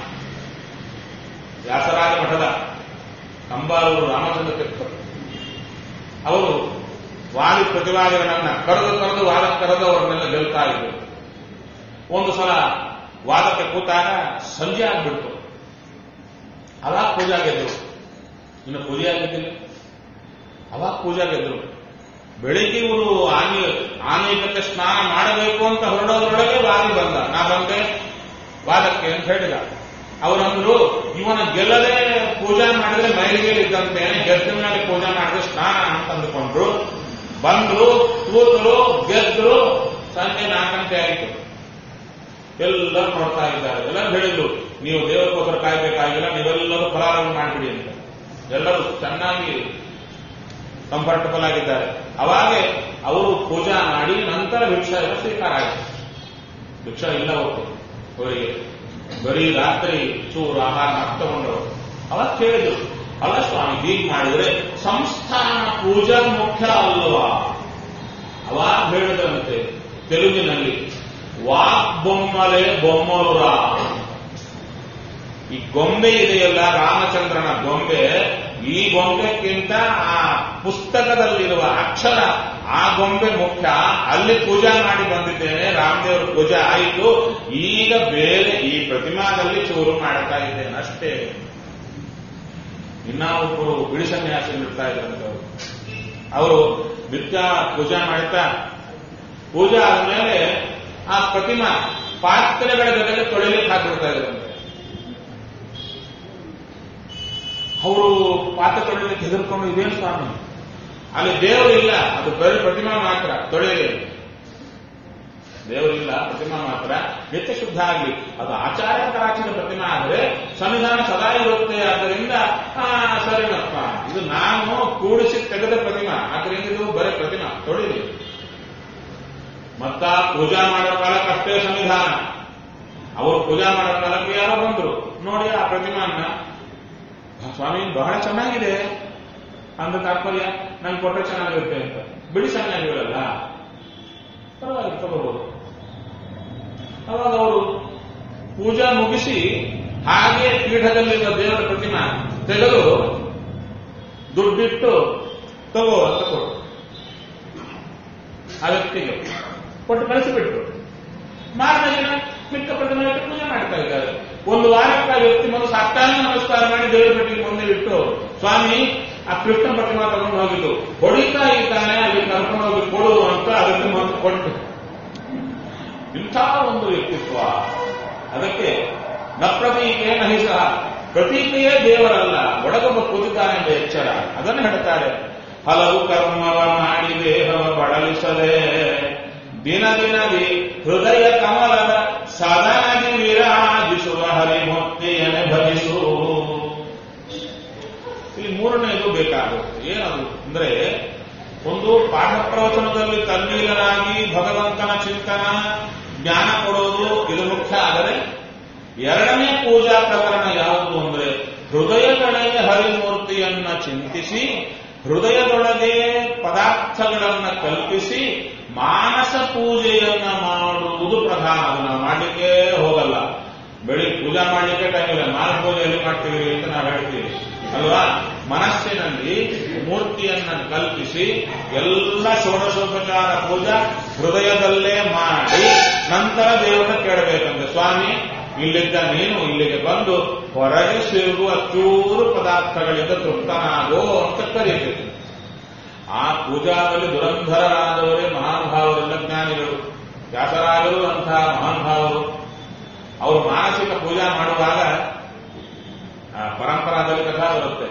ವ್ಯಾಸರಾಜ ಮಠದ ಕಂಬಾರೂರು ರಾಮಚಂದ್ರ ತೀರ್ಥರು ಅವರು ವಾದಿ ಪ್ರತಿವಾದಿಗಳನ್ನ ಕರೆದು ಕರೆದು ವಾದಕ್ಕೆ ಕರೆದು ಅವರನ್ನೆಲ್ಲ ಗೆಲ್ತಾ ಇದ್ರು ಒಂದು ಸಲ ವಾದಕ್ಕೆ ಕೂತಾಗ ಸಂಜೆ ಆಗ್ಬಿಡ್ತು ಅವಾಗ ಪೂಜಾ ಗೆದ್ರು ಇನ್ನು ಪೂಜೆ ಆಗಿದ್ದಿಲ್ಲ ಅವಾಗ ಪೂಜಾ ಗೆದ್ರು ಬೆಳಿಗ್ಗೆ ಇವರು ಆನೆ ಆನೇಕಕ್ಕೆ ಸ್ನಾನ ಮಾಡಬೇಕು ಅಂತ ಹೊರಡೋದ್ರೊಳಗೆ ವಾದಿ ಬಂದ ನಾ ಬಂದೆ ವಾದಕ್ಕೆ ಅಂತ ಹೇಳಿದ ಅವರಂದ್ರು ಇವನ ಗೆಲ್ಲದೆ ಪೂಜಾ ಮಾಡಿದ್ರೆ ಮೈಲಿಗೆ ಇದ್ದಂತೆ ಗೆದ್ದ ಮೇಲೆ ಪೂಜಾ ಮಾಡಿದ್ರೆ ಸ್ನಾನ ಅಂತ ಅಂದುಕೊಂಡ್ರು ಬಂದ್ರು ಕೂತರು ಗೆದ್ರು ಸಂಜೆ ನಾಲ್ಕು ಗಂಟೆ ಆಯಿತು ಎಲ್ಲರೂ ನೋಡ್ತಾ ಇದ್ದಾರೆ ಎಲ್ಲರೂ ಹೇಳಿದ್ರು ನೀವು ದೇವಕ್ಕೋಸ್ಕರ ಕಾಯ್ಬೇಕಾಗಿಲ್ಲ ನೀವೆಲ್ಲರೂ ಫಲಾರವನ್ನು ಮಾಡಿಬಿಡಿ ಅಂತ ಎಲ್ಲರೂ ಚೆನ್ನಾಗಿ ಕಂಫರ್ಟಬಲ್ ಆಗಿದ್ದಾರೆ ಅವಾಗೆ ಅವರು ಪೂಜಾ ಮಾಡಿ ನಂತರ ಭಿಕ್ಷಾ ಎಲ್ಲ ಸ್ವೀಕಾರ ಆಯಿತು ಭಿಕ್ಷಾ ಇಲ್ಲ ಹೋಗ್ತು ಅವರಿಗೆ ಬರೀ ರಾತ್ರಿ ಚೂರು ಆಹಾರ ಮಾತ್ರ ತಗೊಂಡವರು ಅವಾಗ ಕೇಳಿದ್ರು ಅಲ್ಲ ಸ್ವಾಮಿ ಹೀಗೆ ಮಾಡಿದ್ರೆ ಸಂಸ್ಥಾನ ಪೂಜಾ ಮುಖ್ಯ ಅಲ್ವಾ ಅವಾಗ ಹೇಳಿದಂತೆ ತೆಲುಗಿನಲ್ಲಿ ವಾಕ್ ಬೊಮ್ಮಲೆ ಬೊಮ್ಮಲುರ ಈ ಗೊಂಬೆ ಇದೆಯಲ್ಲ ರಾಮಚಂದ್ರನ ಗೊಂಬೆ ಈ ಗೊಂಬೆಕ್ಕಿಂತ ಆ ಪುಸ್ತಕದಲ್ಲಿರುವ ಅಕ್ಷರ ಆ ಗೊಂಬೆ ಮುಖ್ಯ ಅಲ್ಲಿ ಪೂಜಾ ಮಾಡಿ ಬಂದಿದ್ದೇನೆ ರಾಮದೇವರ ಪೂಜೆ ಆಯಿತು ಈಗ ಬೇರೆ ಈ ಪ್ರತಿಮಾದಲ್ಲಿ ಚೂರು ಮಾಡ್ತಾ ಇದ್ದೇನೆ ಅಷ್ಟೇ ಇನ್ನ ಒಬ್ಬರು ಬಿಡಿ ಸನ್ಯಾಸಿ ಇರ್ತಾ ಇದ್ರಂತೆ ಅವರು ಅವರು ನಿತ್ಯ ಪೂಜಾ ಮಾಡ್ತಾ ಪೂಜೆ ಆದ್ಮೇಲೆ ಆ ಪ್ರತಿಮಾ ಪಾತ್ರೆಗಳ ಜೊತೆಗೆ ತೊಳಿಲಿಕ್ಕೆ ಹಾಕಿಬಿಡ್ತಾ ಇದ್ರಂತೆ ಅವರು ಪಾತ್ರೆ ತೊಳಿಲಿಕ್ಕೆ ಹೆದರ್ಕೊಂಡು ಇದೇನು ಸ್ವಾಮಿ ಅಲ್ಲಿ ದೇವರು ಇಲ್ಲ ಅದು ಬರೀ ಪ್ರತಿಮಾ ಮಾತ್ರ ತೊಳೆಯಲಿ ದೇವರಿಲ್ಲ ಪ್ರತಿಮಾ ಮಾತ್ರ ನಿತ್ಯ ಶುದ್ಧ ಆಗಲಿ ಅದು ಆಚಾರ್ಯಕರಾಚಿದ ಪ್ರತಿಮಾ ಆದರೆ ಸಂವಿಧಾನ ಸದಾ ಇರುತ್ತೆ ಆದ್ದರಿಂದ ಆ ಸರಿನಪ್ಪ ಇದು ನಾನು ಕೂಡಿಸಿ ತೆಗೆದ ಪ್ರತಿಮಾ ಆದ್ದರಿಂದ ಇದು ಬರೀ ಪ್ರತಿಮಾ ತೊಳಿಲಿ ಮತ್ತ ಪೂಜಾ ಮಾಡೋ ಕಾಲಕ್ಕೆ ಅಷ್ಟೇ ಸಂವಿಧಾನ ಅವರು ಪೂಜಾ ಮಾಡೋ ಕಾಲಕ್ಕೆ ಯಾರೋ ಬಂದ್ರು ನೋಡಿ ಆ ಪ್ರತಿಮಾನ್ನ ಸ್ವಾಮಿ ಬಹಳ ಚೆನ್ನಾಗಿದೆ ಅಂದ ತಾತ್ಪರ್ಯ ನಂಗೆ ಕೊಟ್ಟರೆ ಚೆನ್ನಾಗಿರುತ್ತೆ ಅಂತ ಬಿಡಿ ಚೆನ್ನಾಗಿರಲ್ಲ ಪರವಾಗಿಲ್ಲ ತಗೋಬಹುದು ಅವಾಗ ಅವರು ಪೂಜಾ ಮುಗಿಸಿ ಹಾಗೆ ಪೀಠದಲ್ಲಿರುವ ದೇವರ ಪ್ರತಿಮಾ ತೆಗೆದು ದುಡ್ಡಿಟ್ಟು ತಗೋ ಅಂತ ಕೊಡು ಆ ವ್ಯಕ್ತಿಗೆ ಕೊಟ್ಟು ಕಳಿಸಿಬಿಟ್ಟು ಮಾರನೇ ದಿನ ಮಿಕ್ಕ ಪ್ರತಿಮೆ ಇಟ್ಟು ಪೂಜೆ ಮಾಡ್ತಾ ಇದ್ದಾರೆ ಒಂದು ವಾರಕ್ಕೆ ಆ ವ್ಯಕ್ತಿ ಮೊದಲು ಸಾಷ್ಟಾಂಗ ನಮಸ್ಕಾರ ಮಾಡಿ ದೇವರ ಪೆಟ್ಟಿಗೆ ಮುಂದೆ ಇಟ್ಟು ಸ್ವಾಮಿ ಆ ಕೃಷ್ಣ ಪ್ರತಿಮಾ ತಗೊಂಡು ಹೋಗಿದ್ದು ಹೊಡಿತಾ ಇದ್ದಾನೆ ಅಲ್ಲಿ ಕರ್ಕೊಂಡು ಹೋಗಿ ಕೊಡು ಅಂತ ಅದಕ್ಕೆ ಮತ್ತೆ ಕೊಟ್ಟು ಇಂಥ ಒಂದು ವ್ಯಕ್ತಿತ್ವ ಅದಕ್ಕೆ ನ ಪ್ರತೀಕೆ ನಹಿ ಸಹ ಪ್ರತೀಕೆಯೇ ದೇವರಲ್ಲ ಒಳಗೊಬ್ಬ ಕೂತಿದ್ದಾನೆ ಎಂಬ ಎಚ್ಚರ ಅದನ್ನು ಹೇಳ್ತಾರೆ ಹಲವು ಕರ್ಮವ ಮಾಡಿ ದೇಹವ ಬಡಲಿಸದೆ ದಿನ ದಿನದಿ ಹೃದಯ ಕಮಲದ ಸದಾಗಿ ವಿರಾಜಿಸುವ ಹರಿಮೂರ್ತಿಯನೆ ಭಜಿಸು ಇಲ್ಲಿ ಮೂರನೇದು ಬೇಕಾಗುತ್ತೆ ಏನದು ಅಂದ್ರೆ ಒಂದು ಪಾಠ ಪ್ರವಚನದಲ್ಲಿ ತಲ್ಲೀಲರಾಗಿ ಭಗವಂತನ ಚಿಂತನ ಜ್ಞಾನ ಕೊಡೋದು ಇದು ಮುಖ್ಯ ಆದರೆ ಎರಡನೇ ಪೂಜಾ ಪ್ರಕರಣ ಯಾವುದು ಅಂದ್ರೆ ಹೃದಯದೊಳಗೆ ಹರಿಮೂರ್ತಿಯನ್ನ ಚಿಂತಿಸಿ ಹೃದಯದೊಳಗೆ ಪದಾರ್ಥಗಳನ್ನ ಕಲ್ಪಿಸಿ ಮಾನಸ ಪೂಜೆಯನ್ನ ಮಾಡುವುದು ಪ್ರಧಾನ ಅದು ನಾವು ಮಾಡಲಿಕ್ಕೆ ಹೋಗಲ್ಲ ಬೆಳಿಗ್ಗೆ ಪೂಜಾ ಮಾಡಲಿಕ್ಕೆ ಟೈಮ್ ಇಲ್ಲ ಮಾನಸ ಪೂಜೆ ಎಲ್ಲಿ ಮಾಡ್ತೀವಿ ಅಂತ ನಾವು ಹೇಳ್ತೀವಿ ಅಲ್ವಾ ಮನಸ್ಸಿನಲ್ಲಿ ಮೂರ್ತಿಯನ್ನ ಕಲ್ಪಿಸಿ ಎಲ್ಲ ಷೋಡಶೋಪಚಾರ ಪೂಜಾ ಹೃದಯದಲ್ಲೇ ಮಾಡಿ ನಂತರ ದೇವರನ್ನ ಕೇಳಬೇಕಂದ್ರೆ ಸ್ವಾಮಿ ಇಲ್ಲಿದ್ದ ನೀನು ಇಲ್ಲಿಗೆ ಬಂದು ಹೊರಗೆ ಸಿಗುವ ಚೂರು ಪದಾರ್ಥಗಳಿಂದ ತೃಪ್ತನಾಗೋ ಅಂತ ಕರೀಬೇಕು ಆ ಪೂಜಾದಲ್ಲಿ ದುರಂಧರರಾದವರೇ ಮಹಾನುಭಾವರೆಲ್ಲ ಜ್ಞಾನಿಗಳು ವ್ಯಾಸರಾಗರು ಅಂತಹ ಮಹಾನುಭಾವರು ಅವರು ಮಾನಸಿಕ ಪೂಜಾ ಮಾಡುವಾಗ ಆ ಪರಂಪರಾದಲ್ಲಿ ಕಥಾ ಬರುತ್ತೆ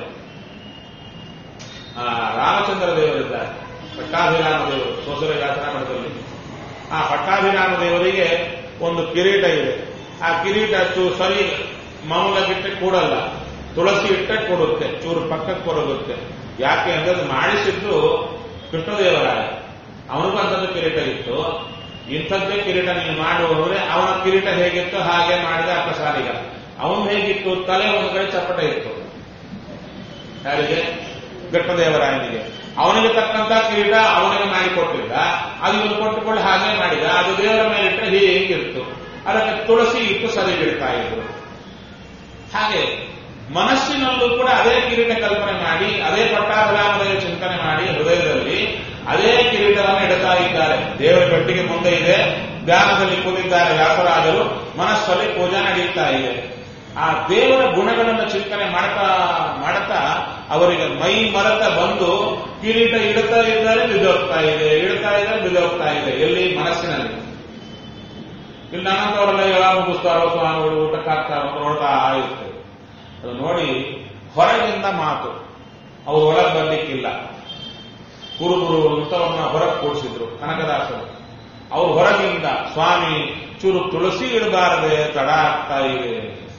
ಆ ರಾಮಚಂದ್ರ ದೇವರಿದ್ದಾರೆ ಪಟ್ಟಾಭಿರಾಮ ದೇವರು ಸೋಸರ ಯಾತ್ರಾ ಮಠದಲ್ಲಿ ಆ ಪಟ್ಟಾಭಿರಾಮ ದೇವರಿಗೆ ಒಂದು ಕಿರೀಟ ಇದೆ ಆ ಕಿರೀಟ ಚೂ ಸರಿ ಮಾಮೂಲಾಗಿಟ್ಟೆ ಕೂಡಲ್ಲ ತುಳಸಿ ಇಟ್ಟೆ ಕೊಡುತ್ತೆ ಚೂರು ಪಕ್ಕಕ್ಕೆ ಕೊರಗುತ್ತೆ ಯಾಕೆ ಅಂದ್ರೆ ಅದು ಮಾಡಿಸಿದ್ದು ಕೃಷ್ಣದೇವರಾಯ ಅವನಿಗೂ ಅಂಥದ್ದು ಕಿರೀಟ ಇತ್ತು ಇಂಥದ್ದೇ ಕಿರೀಟ ನೀನು ಮಾಡು ಅಂದ್ರೆ ಅವನ ಕಿರೀಟ ಹೇಗಿತ್ತು ಹಾಗೆ ಮಾಡಿದ ಅಕ್ಕಸಾರಿಗ ಅವನು ಹೇಗಿತ್ತು ತಲೆ ಒಂದು ಕಡೆ ಚಪ್ಪಟ ಇತ್ತು ಯಾರಿಗೆ ಕೃಷ್ಣದೇವರಾಯನಿಗೆ ಅವನಿಗೆ ತಕ್ಕಂತ ಕಿರೀಟ ಅವನಿಗೆ ಮಾಡಿಕೊಟ್ಟಿದ್ದ ಅದು ಇವನು ಕೊಟ್ಟುಕೊಂಡು ಹಾಗೆ ಮಾಡಿದ ಅದು ದೇವರ ಮೇಲೆ ಇಟ್ಟರೆ ಹೀಗಿತ್ತು ಅದಕ್ಕೆ ತುಳಸಿ ಇಟ್ಟು ಸರಿ ಬಿಡ್ತಾ ಇದ್ರು ಹಾಗೆ ಮನಸ್ಸಿನಲ್ಲೂ ಕೂಡ ಅದೇ ಕಿರೀಟ ಕಲ್ಪನೆ ಮಾಡಿ ಅದೇ ಪಟ್ಟಾಭಿರಾಮದ ಚಿಂತನೆ ಮಾಡಿ ಹೃದಯದಲ್ಲಿ ಅದೇ ದೇವರ ಪೆಟ್ಟಿಗೆ ಮುಂದೆ ಇದೆ ಧ್ಯಾನದಲ್ಲಿ ಕೂತಿದ್ದಾರೆ ವ್ಯಾಸರಾಜರು ಮನಸ್ಸಲ್ಲಿ ಪೂಜಾ ನಡೆಯುತ್ತಾ ಇದೆ ಆ ದೇವರ ಗುಣಗಳನ್ನು ಚಿಂತನೆ ಮಾಡ್ತಾ ಮಾಡ್ತಾ ಅವರಿಗೆ ಮೈ ಮರೆತ ಬಂದು ಕಿರೀಟ ಇಡುತ್ತಾ ಇದ್ದಾರೆ ಬಿದ್ದೋಗ್ತಾ ಇದೆ ಇಡ್ತಾ ಇದ್ದಾರೆ ಬಿದ್ದೋಗ್ತಾ ಇದೆ ಎಲ್ಲಿ ಮನಸ್ಸಿನಲ್ಲಿ ಇಲ್ಲಿ ನನ್ನಂತವರೆಲ್ಲ ಯಾವಾಗ ಮುಗಿಸ್ತಾರೋ ಸ್ವಾಮಿಗಳು ಊಟಕ್ಕೆ ಹಾಕ್ತಾರೋ ಅಂತ ನೋಡ್ತಾ ಇರ್ತೇವೆ ಅದು ನೋಡಿ ಹೊರಗಿಂದ ಮಾತು ಅವ್ರು ಒಳಗೆ ಬರ್ಲಿಕ್ಕಿಲ್ಲ ಕುರುಬರು ಇಂಥವ್ರನ್ನ ಹೊರಗೆ ಕೂಡಿಸಿದ್ರು ಕನಕದಾಸರು ಅವ್ರು ಹೊರಗಿಂದ ಸ್ವಾಮಿ ಚೂರು ತುಳಸಿ ಇಡಬಾರದೆ ತಡ ಆಗ್ತಾ ಇದೆ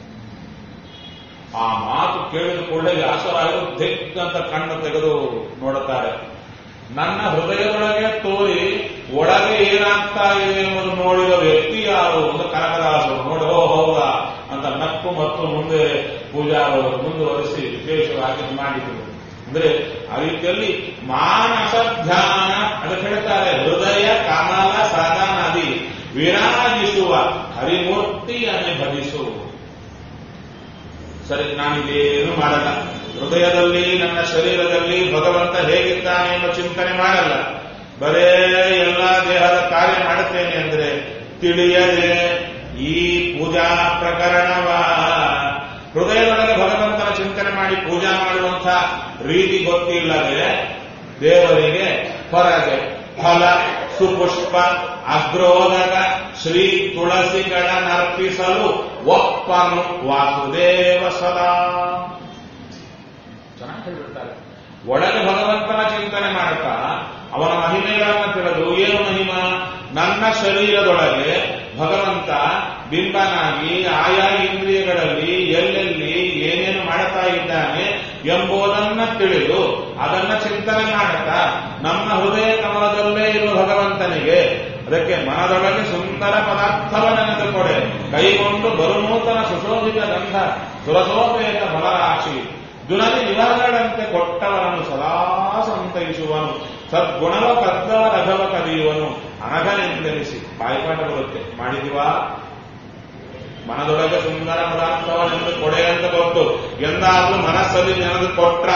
ಆ ಮಾತು ಕೇಳಿದ ಕೂಡಲೇ ವ್ಯಾಸರಾಯರು ದಿಕ್ಕಂತ ಕಣ್ಣು ತೆಗೆದು ನೋಡುತ್ತಾರೆ ನನ್ನ ಹೃದಯದೊಳಗೆ ತೋರಿ ಒಳಗೆ ಏನಾಗ್ತಾ ಇದೆ ಎಂಬುದು ನೋಡಿದ ವ್ಯಕ್ತಿ ಯಾರು ಒಂದು ಕನಕದಾಸರು ನೋಡಿ ಓ ಹೌದಾ ಅಂತ ನಕ್ಕು ಮತ್ತು ಮುಂದೆ ಪೂಜಾ ಅವರು ಮುಂದುವರಿಸಿ ವಿಶೇಷವಾಗಿ ಮಾಡಿದರು ಅಂದ್ರೆ ಆ ರೀತಿಯಲ್ಲಿ ಮಾನಸ ಧ್ಯಾನ ಅದಕ್ಕೆ ಹೇಳ್ತಾರೆ ಹೃದಯ ಕಮಲ ಸದನದಿ ವಿರಾಜಿಸುವ ಹರಿಮೂರ್ತಿಯನ್ನೇ ಭಜಿಸು ಸರಿ ನಾನಿದೇನು ಮಾಡಲ್ಲ ಹೃದಯದಲ್ಲಿ ನನ್ನ ಶರೀರದಲ್ಲಿ ಭಗವಂತ ಹೇಗಿದ್ದಾನೆ ಎಂಬ ಚಿಂತನೆ ಮಾಡಲ್ಲ ಬರೇ ಎಲ್ಲ ದೇಹದ ಕಾರ್ಯ ಮಾಡುತ್ತೇನೆ ಅಂದ್ರೆ ತಿಳಿಯದೆ ಈ ಪೂಜಾ ಪ್ರಕರಣವ ಹೃದಯದೊಳಗೆ ಭಗವಂತನ ಚಿಂತನೆ ಮಾಡಿ ಪೂಜಾ ಮಾಡುವಂಥ ರೀತಿ ಗೊತ್ತಿಲ್ಲದೆ ದೇವರಿಗೆ ಹೊರಗೆ ಫಲ ಸುಪುಷ್ಪ ಅಗ್ರೋದಕ ಶ್ರೀ ತುಳಸಿಗಳನ್ನರ್ಪಿಸಲು ಒಪ್ಪನು ವಾಸುದೇವ ಸದಾ ಚೆನ್ನಾಗಿ ಹೇಳ್ಬಿಡ್ತಾರೆ ಒಳಗೆ ಭಗವಂತನ ಚಿಂತನೆ ಮಾಡ್ತಾ ಅವನ ಮಹಿಮೆಗಳನ್ನು ತಿಳಿದು ಏನು ಮಹಿಮ ನನ್ನ ಶರೀರದೊಳಗೆ ಭಗವಂತ ಬಿಂಬನಾಗಿ ಆಯಾ ಇಂದ್ರಿಯಗಳಲ್ಲಿ ಎಲ್ಲೆಲ್ಲಿ ಏನೇನು ಮಾಡುತ್ತಾ ಇದ್ದಾನೆ ಎಂಬುದನ್ನ ತಿಳಿದು ಅದನ್ನ ಚಿಂತನೆ ಮಾಡುತ್ತಾ ನಮ್ಮ ಹೃದಯ ಕಮಲದಲ್ಲೇ ಇರುವ ಭಗವಂತನಿಗೆ ಅದಕ್ಕೆ ಮನದೊಳಗೆ ಸುಂದರ ಪದಾರ್ಥವನ್ನೆಂದುಕೊಡೆ ಕೈಗೊಂಡು ಬರುನೂತನ ಸುಶೋಭಿತ ಗಂಧ ಸುರಸೋಪೇತ ಫಲರಾಶಿ ದುನದಿ ವಿವರಗಳಂತೆ ಕೊಟ್ಟವರನ್ನು ಸದಾ ಸಂತೈಸುವನು ಸದ್ಗುಣವ ಕದ್ದವ ರಘವ ಕದಿಯುವನು ಅನಘನೆಂದೆನಿಸಿ ಬಾಯಿಪಾಠ ಬರುತ್ತೆ ಮಾಡಿದಿವಾ ಮನದೊಳಗೆ ಸುಂದರ ಪದಾರ್ಥವನ್ನೆಂದು ಕೊಡೆ ಅಂತ ಗೊತ್ತು ಎಂದಾದ್ರೂ ಮನಸ್ಸಲ್ಲಿ ನೆನೆದು ಕೊಟ್ರ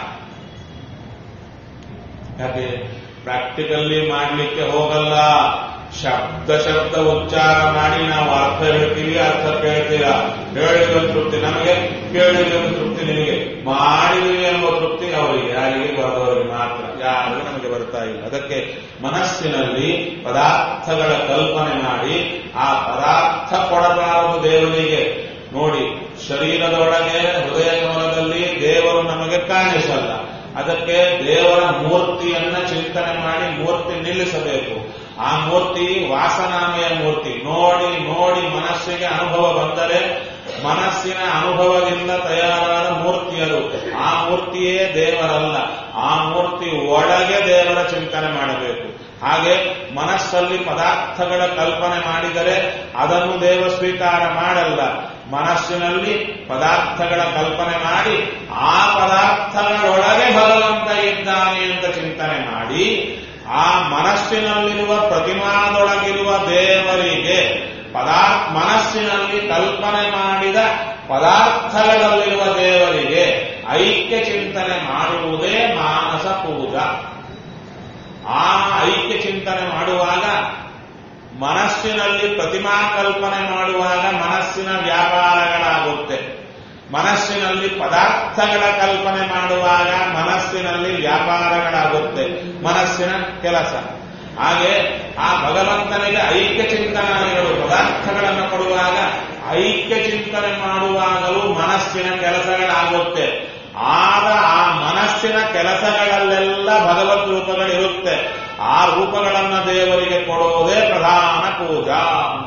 ಯಾಕೆ ಪ್ರಾಕ್ಟಿಕಲ್ಲಿ ಮಾಡ್ಲಿಕ್ಕೆ ಹೋಗಲ್ಲ ಶಬ್ದ ಶಬ್ದ ಉಚ್ಚಾರ ಮಾಡಿ ನಾವು ಅರ್ಥ ಹೇಳ್ತೀವಿ ಅರ್ಥ ಕೇಳ್ತೀರ ಹೇಳಿದ ತೃಪ್ತಿ ನಮಗೆ ಕೇಳಿದ ತೃಪ್ತಿ ನಿಮಗೆ ಮಾಡಿದ್ವಿ ಎಂಬ ತೃಪ್ತಿ ಅವರಿಗೆ ಯಾರಿಗೆ ಬರೆದವರಿಗೆ ಮಾತ್ರ ಯಾರಿಗೂ ನಮಗೆ ಬರ್ತಾ ಇಲ್ಲ ಅದಕ್ಕೆ ಮನಸ್ಸಿನಲ್ಲಿ ಪದಾರ್ಥಗಳ ಕಲ್ಪನೆ ಮಾಡಿ ಆ ಪದಾರ್ಥ ಕೊಡಬಾರದು ದೇವರಿಗೆ ನೋಡಿ ಶರೀರದೊಳಗೆ ಹೃದಯ ಕಮಲದಲ್ಲಿ ದೇವರು ನಮಗೆ ಕಾಣಿಸಲ್ಲ ಅದಕ್ಕೆ ದೇವರ ಮೂರ್ತಿಯನ್ನ ಚಿಂತನೆ ಮಾಡಿ ಮೂರ್ತಿ ನಿಲ್ಲಿಸಬೇಕು ಆ ಮೂರ್ತಿ ವಾಸನಾಮಯ ಮೂರ್ತಿ ನೋಡಿ ನೋಡಿ ಮನಸ್ಸಿಗೆ ಅನುಭವ ಬಂದರೆ ಮನಸ್ಸಿನ ಅನುಭವದಿಂದ ತಯಾರಾದ ಮೂರ್ತಿ ಅದು ಆ ಮೂರ್ತಿಯೇ ದೇವರಲ್ಲ ಆ ಮೂರ್ತಿ ಒಳಗೆ ದೇವರ ಚಿಂತನೆ ಮಾಡಬೇಕು ಹಾಗೆ ಮನಸ್ಸಲ್ಲಿ ಪದಾರ್ಥಗಳ ಕಲ್ಪನೆ ಮಾಡಿದರೆ ಅದನ್ನು ದೇವ ಸ್ವೀಕಾರ ಮಾಡಲ್ಲ ಮನಸ್ಸಿನಲ್ಲಿ ಪದಾರ್ಥಗಳ ಕಲ್ಪನೆ ಮಾಡಿ ಆ ಪದಾರ್ಥಗಳೊಳಗೆ ಭಗವಂತ ಇದ್ದಾನೆ ಅಂತ ಚಿಂತನೆ ಮಾಡಿ ಆ ಮನಸ್ಸಿನಲ್ಲಿರುವ ಪ್ರತಿಮಾದೊಳಗಿರುವ ದೇವರಿಗೆ ಪದಾರ್ಥ ಮನಸ್ಸಿನಲ್ಲಿ ಕಲ್ಪನೆ ಮಾಡಿದ ಪದಾರ್ಥಗಳಲ್ಲಿರುವ ದೇವರಿಗೆ ಐಕ್ಯ ಚಿಂತನೆ ಮಾಡುವುದೇ ಮಾನಸ ಪೂಜಾ ಆ ಐಕ್ಯ ಚಿಂತನೆ ಮಾಡುವಾಗ ಮನಸ್ಸಿನಲ್ಲಿ ಪ್ರತಿಮಾ ಕಲ್ಪನೆ ಮಾಡುವಾಗ ಮನಸ್ಸಿನ ವ್ಯಾಪಾರಗಳಾಗುತ್ತೆ ಮನಸ್ಸಿನಲ್ಲಿ ಪದಾರ್ಥಗಳ ಕಲ್ಪನೆ ಮಾಡುವಾಗ ಮನಸ್ಸಿನಲ್ಲಿ ವ್ಯಾಪಾರಗಳಾಗುತ್ತೆ ಮನಸ್ಸಿನ ಕೆಲಸ ಹಾಗೆ ಆ ಭಗವಂತನಿಗೆ ಐಕ್ಯ ಚಿಂತನೆಗಳು ಪದಾರ್ಥಗಳನ್ನು ಕೊಡುವಾಗ ಐಕ್ಯ ಚಿಂತನೆ ಮಾಡುವಾಗಲೂ ಮನಸ್ಸಿನ ಕೆಲಸಗಳಾಗುತ್ತೆ ಆಗ ಆ ಮನಸ್ಸಿನ ಕೆಲಸಗಳಲ್ಲೆಲ್ಲ ಭಗವದ್ ರೂಪಗಳಿರುತ್ತೆ ಆ ರೂಪಗಳನ್ನು ದೇವರಿಗೆ ಕೊಡುವುದೇ ಪ್ರಧಾನ ಪೂಜಾ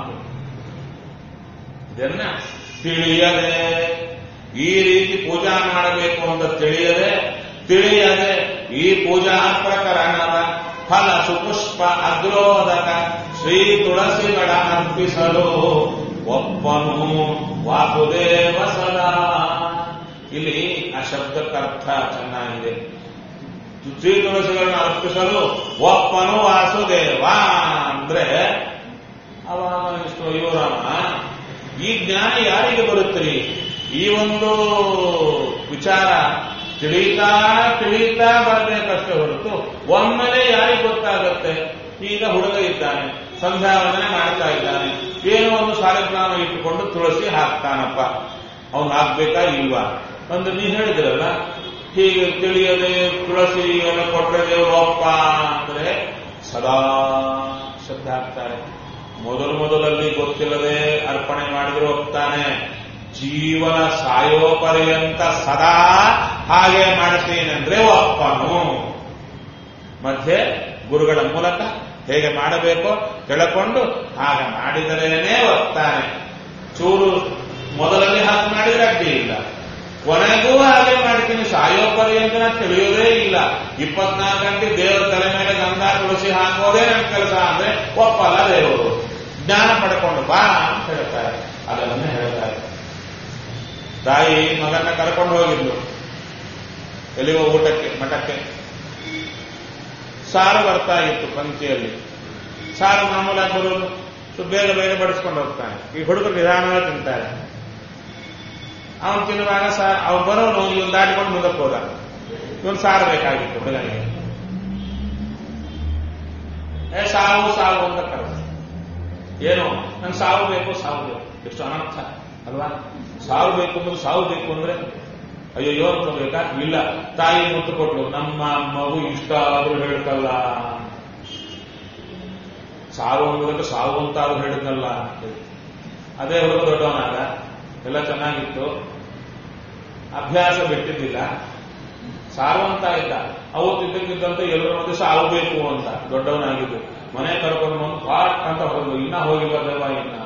ಇದನ್ನ ತಿಳಿಯದೆ ಈ ರೀತಿ ಪೂಜಾ ಮಾಡಬೇಕು ಅಂತ ತಿಳಿಯದೆ ತಿಳಿಯದೆ ಈ ಪೂಜಾ ಪ್ರಕರಣದ ಫಲ ಸುಪುಷ್ಪ ಅಗ್ರೋದಕ ಶ್ರೀ ತುಳಸಿಗಳ ಅರ್ಪಿಸಲು ಒಪ್ಪನು ವಾಸುದೇವ ಸದಾ ಇಲ್ಲಿ ಆ ಶಬ್ದಕ್ಕರ್ಥ ಚೆನ್ನಾಗಿದೆ ಶ್ರೀ ತುಳಸಿಗಳನ್ನ ಅರ್ಪಿಸಲು ಒಪ್ಪನು ವಾಸುದೇವ ಅಂದ್ರೆ ಅವಾಗ ಇಷ್ಟು ಇವರಮ್ಮ ಈ ಜ್ಞಾನ ಯಾರಿಗೆ ಬರುತ್ತೀರಿ ಈ ಒಂದು ವಿಚಾರ ತಿಳಿತಾ ತಿಳಿತಾ ಬರಬೇಕಷ್ಟೇ ಹೊರತು ಒಮ್ಮೆಲೆ ಯಾರಿಗೆ ಗೊತ್ತಾಗತ್ತೆ ಈಗ ಹುಡುಗ ಇದ್ದಾನೆ ಸಂಧ್ಯಾವಂದನೆ ಮಾಡ್ತಾ ಇದ್ದಾನೆ ಏನೋ ಒಂದು ಸಾಲಿಗ್ರಾಮ ಇಟ್ಟುಕೊಂಡು ತುಳಸಿ ಹಾಕ್ತಾನಪ್ಪ ಅವನು ಹಾಕ್ಬೇಕಾ ಇಲ್ವಾ ಒಂದು ನೀವು ಹೇಳಿದ್ರಲ್ಲ ಹೀಗೆ ತಿಳಿಯದೆ ತುಳಸಿ ಎಲ್ಲ ಕೊಟ್ಟರೆ ದೇವರು ಅಪ್ಪ ಅಂದ್ರೆ ಸದಾ ಶ್ರದ್ಧೆ ಆಗ್ತಾರೆ ಮೊದಲು ಮೊದಲಲ್ಲಿ ಗೊತ್ತಿಲ್ಲದೆ ಅರ್ಪಣೆ ಮಾಡಿದ್ರು ಹೋಗ್ತಾನೆ ಜೀವನ ಸಾಯೋ ಪರ್ಯಂತ ಸದಾ ಹಾಗೆ ಮಾಡ್ತೀನಂದ್ರೆ ಒಪ್ಪನು ಮಧ್ಯೆ ಗುರುಗಳ ಮೂಲಕ ಹೇಗೆ ಮಾಡಬೇಕೋ ತಿಳ್ಕೊಂಡು ಹಾಗೆ ಮಾಡಿದರೇನೆ ಒಪ್ತಾನೆ ಚೂರು ಮೊದಲನೇ ಹಾಗೆ ಮಾಡಿದ್ರೆ ಅಡ್ಡಿ ಇಲ್ಲ ಕೊನೆಗೂ ಹಾಗೆ ಮಾಡ್ತೀನಿ ಸಾಯೋ ಪರ್ಯಂತ ತಿಳಿಯೋದೇ ಇಲ್ಲ ಇಪ್ಪತ್ನಾಲ್ಕು ಗಂಟೆ ದೇವರ ತಲೆ ಮೇಲೆ ಗಂಗಾ ತುಳಸಿ ಹಾಕೋದೇ ನನ್ನ ಕೆಲಸ ಅಂದ್ರೆ ಒಪ್ಪಲ್ಲ ದೇವರು ಜ್ಞಾನ ಪಡ್ಕೊಂಡು ಬಾ ಅಂತ ಹೇಳ್ತಾರೆ ಅದನ್ನೇ ಹೇಳ್ತಾರೆ ತಾಯಿ ಮಗನ್ನ ಕರ್ಕೊಂಡು ಹೋಗಿದ್ಲು ಎಲ್ಲಿಗೋ ಊಟಕ್ಕೆ ಮಠಕ್ಕೆ ಸಾರು ಬರ್ತಾ ಇತ್ತು ಪಂಕ್ತಿಯಲ್ಲಿ ಸಾರು ಮಾಮೂಲಾಗಿ ಬರೋದು ಸೊ ಬೇಗ ಬೇಗ ಬಡಿಸ್ಕೊಂಡು ಹೋಗ್ತಾನೆ ಈ ಹುಡುಗರು ನಿಧಾನವಾಗಿ ತಿಂತಾರೆ ಅವನು ತಿನ್ನುವಾಗ ಸಾರ್ ಅವ್ನು ಬರೋನು ಇವನು ದಾಟಿಕೊಂಡು ಮುಂದಕ್ಕೆ ಹೋದ ಇವನು ಸಾರು ಬೇಕಾಗಿತ್ತು ಹುಡುಗನಿಗೆ ಏ ಸಾವು ಸಾವು ಅಂತ ಕರೆದ ಏನು ನಂಗೆ ಸಾವು ಬೇಕು ಸಾವು ಬೇಕು ಎಷ್ಟು ಅನರ್ಥ ಅಲ್ವಾ ಸಾವು ಬೇಕು ಅಂದ್ರೆ ಸಾವು ಬೇಕು ಅಂದ್ರೆ ಅಯ್ಯೋ ಅನ್ಕೋಬೇಕಾ ಇಲ್ಲ ತಾಯಿ ಮುತ್ತು ಕೊಟ್ಲು ನಮ್ಮ ಮಗು ಇಷ್ಟ ಆದ್ರೂ ಹೇಳ್ಕಲ್ಲ ಸಾವು ಅನ್ನೋದಕ್ಕೆ ಸಾವು ಅಂತ ಆದ್ರೂ ಹೇಳಿದ್ನಲ್ಲ ಅದೇ ಹುಡುಗ ದೊಡ್ಡವನಾಗ ಎಲ್ಲ ಚೆನ್ನಾಗಿತ್ತು ಅಭ್ಯಾಸ ಬಿಟ್ಟಿದ್ದಿಲ್ಲ ಸಾರುವಂತ ಇದ್ದ ಅವತ್ತಿದ್ದಕ್ಕಿದ್ದಂತೆ ಎಲ್ಲರ ಮಧ್ಯೆ ಸಾವು ಬೇಕು ಅಂತ ದೊಡ್ಡವನಾಗಿದ್ದು ಮನೆ ಕರ್ಕೊಂಡು ಬಂದು ಪಾಟ್ ಅಂತ ಹೊರದು ಇನ್ನ ಹೋಗಿಲ್ಲ ದೇವ ಇನ್ನ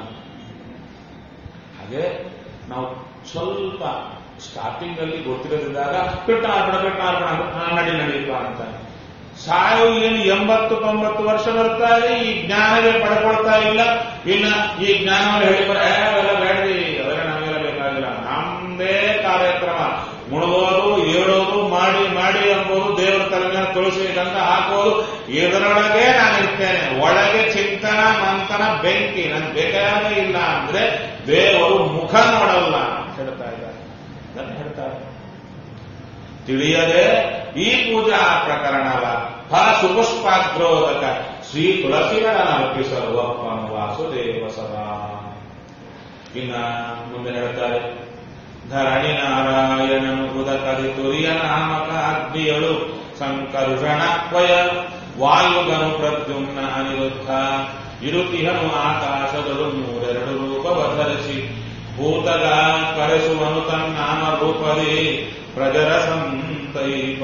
ಹಾಗೆ ನಾವು ಸ್ವಲ್ಪ ಸ್ಟಾರ್ಟಿಂಗ್ ಅಲ್ಲಿ ಗೊತ್ತಿರದಿದ್ದಾಗ ಕೃಷ್ಣಾರ್ಪಣ ಕೃಷ್ಣಾರ್ಪಣ ನಡಿ ನಡೆಯುವ ಅಂತ ಸಾವು ಏನು ಎಂಬತ್ತು ತೊಂಬತ್ತು ವರ್ಷ ಬರ್ತಾ ಇದೆ ಈ ಜ್ಞಾನವೇ ಪಡ್ಕೊಳ್ತಾ ಇಲ್ಲ ಇನ್ನ ಈ ಜ್ಞಾನವನ್ನು ಹೇಳಿದ್ರೆ ಅವೆಲ್ಲ ಬೇಡದಿ ಅವೆಲ್ಲ ನಮಗೆಲ್ಲ ಬೇಕಾಗಿಲ್ಲ ನಮ್ದೇ ಕಾರ್ಯಕ್ರಮ ಮುಳುಗೋದು ಏಳೋದು ಮಾಡಿ ಮಾಡಿ ಎಂಬುದು ದೇವರ ತಲೆ ಮೇಲೆ ತುಳಸಿ ಗಂಧ ಹಾಕೋದು ಇದರೊಳಗೆ ನಾನು ಇರ್ತೇನೆ ಒಳಗೆ ಚಿಂತನ ಮಂಥನ ಬೆಂಕಿ ನನ್ ಬೇಕಾಗೇ ಇಲ್ಲ ಅಂದ್ರೆ ದೇವರು ಮುಖ ನೋಡಲ್ಲ ಅಂತ ಹೇಳ್ತಾ ಇದ್ದಾರೆ ಅದನ್ನ ಹೇಳ್ತಾರೆ ತಿಳಿಯದೆ ಈ ಪೂಜಾ ಪ್ರಕರಣವ ಫಲ ಸುಪುಷ್ಪಾಗ್ರೋದಕ ಶ್ರೀ ತುಳಸಿಗಳನ್ನರ್ಪಿಸಲು ಅಪ್ಪನು ವಾಸುದೇವ ಸದಾ ಇನ್ನ ಮುಂದೆ ಹೇಳ್ತಾರೆ ಧರಣಿ ನಾರಾಯಣನು ಉದಕದಿ ತುರಿಯ ನಾಮಕ ಅಗ್ನಿಯಳು ಸಂಕರುಷಣಕ್ವಯ ವಾಯುಗನು ಪ್ರದ್ಯುಮ್ನ ಅನಿರುದ್ಧ ಇರುತಿಹನು ಆಕಾಶದಳು ಮೂರೆರಡು ರೂಪವಧರಿಸಿ ಭೂತಗ ಕರೆಸುವನು ತನ್ನಾಮ ರೂಪದಿ ಪ್ರಜರ ಸಂತೈಪ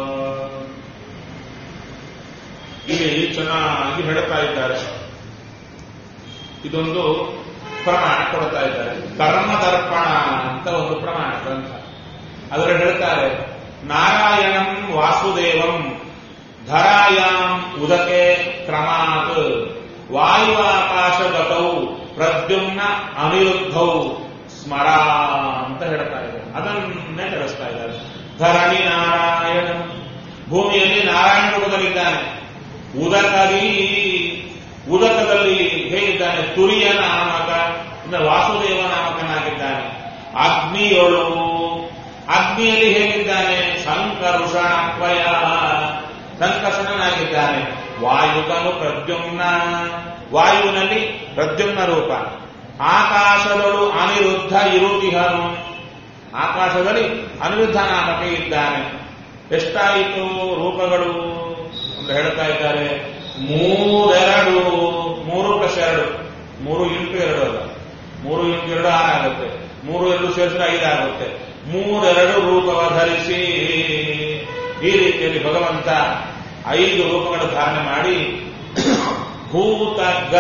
ಇಲ್ಲಿ ಚೆನ್ನಾಗಿ ಹೇಳ್ತಾ ಇದ್ದಾರೆ ಇದೊಂದು ಪ್ರಮಾಣ ಕೊಡ್ತಾ ಇದ್ದಾರೆ ಕರ್ಮದರ್ಪಣ ಅಂತ ಒಂದು ಪ್ರಮಾಣ ಗ್ರಂಥ ಅದರಲ್ಲಿ ಹೇಳ್ತಾರೆ ನಾರಾಯಣಂ ವಾಸುದೇವಂ ಧರಾಯಾಂ ಉದಕೆ ಕ್ರಮಾತ್ ವಾಯುವಾಕಾಶಗತೌ ಪ್ರದ್ಯುಮ್ನ ಅನಿರುದ್ಧೌ ಸ್ಮರ ಅಂತ ಹೇಳ್ತಾ ಇದ್ದಾರೆ ಅದನ್ನೇ ತಿಳಿಸ್ತಾ ಇದ್ದಾರೆ ಧರಣಿ ನಾರಾಯಣ ಭೂಮಿಯಲ್ಲಿ ನಾರಾಯಣ ರೂಪದಲ್ಲಿದ್ದಾನೆ ಉದಕದಿ ಉದಕದಲ್ಲಿ ಹೇಗಿದ್ದಾನೆ ತುರಿಯ ನಾಮಕ ಅಂದ್ರೆ ವಾಸುದೇವ ನಾಮಕನಾಗಿದ್ದಾನೆ ಅಗ್ನಿಯೊಳು ಅಗ್ನಿಯಲ್ಲಿ ಹೇಗಿದ್ದಾನೆ ಸಂಕರುಷಣಕ್ವಯ ಸಂಕರ್ಷಣನಾಗಿದ್ದಾನೆ ವಾಯುಗನು ಪ್ರದ್ಯುಮ್ನ ವಾಯುವಿನಲ್ಲಿ ಪ್ರದ್ಯುಮ್ನ ರೂಪ ಆಕಾಶದಳು ಅನಿರುದ್ಧ ಇರುತಿಹನು ಆಕಾಶದಲ್ಲಿ ಅನಿರುದ್ಧ ನಾಮಕ ಇದ್ದಾನೆ ಎಷ್ಟಾಯಿತು ರೂಪಗಳು ಅಂತ ಹೇಳ್ತಾ ಇದ್ದಾರೆ ಮೂರೆರಡು ಮೂರು ಪ್ಲಸ್ ಎರಡು ಮೂರು ಇಂಟು ಎರಡು ಅಲ್ಲ ಮೂರು ಇಂಟು ಎರಡು ಆರು ಆಗುತ್ತೆ ಮೂರು ಎರಡು ಸೇರಿಸಿದ್ರೆ ಐದಾಗುತ್ತೆ ಮೂರೆರಡು ರೂಪವ ಧರಿಸಿ ಈ ರೀತಿಯಲ್ಲಿ ಭಗವಂತ ಐದು ರೂಪಗಳ ಧಾರಣೆ ಮಾಡಿ ಭೂತಗ್ಗ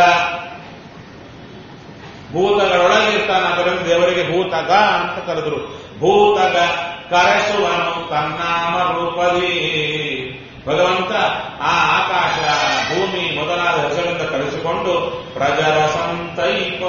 ಭೂತಗಳೊಳಗೆ ಇರ್ತಾನೆ ಅದರಿಂದ ದೇವರಿಗೆ ಭೂತಗ ಅಂತ ಕರೆದರು ಭೂತಗ ಕರೆಸುವನು ತನ್ನಾಮ ರೂಪದಿ ಭಗವಂತ ಆ ಆಕಾಶ ಭೂಮಿ ಮೊದಲಾದ ಹೆಸರಿಂದ ಕರೆಸಿಕೊಂಡು ಪ್ರಜರ ಸಂತೈಪ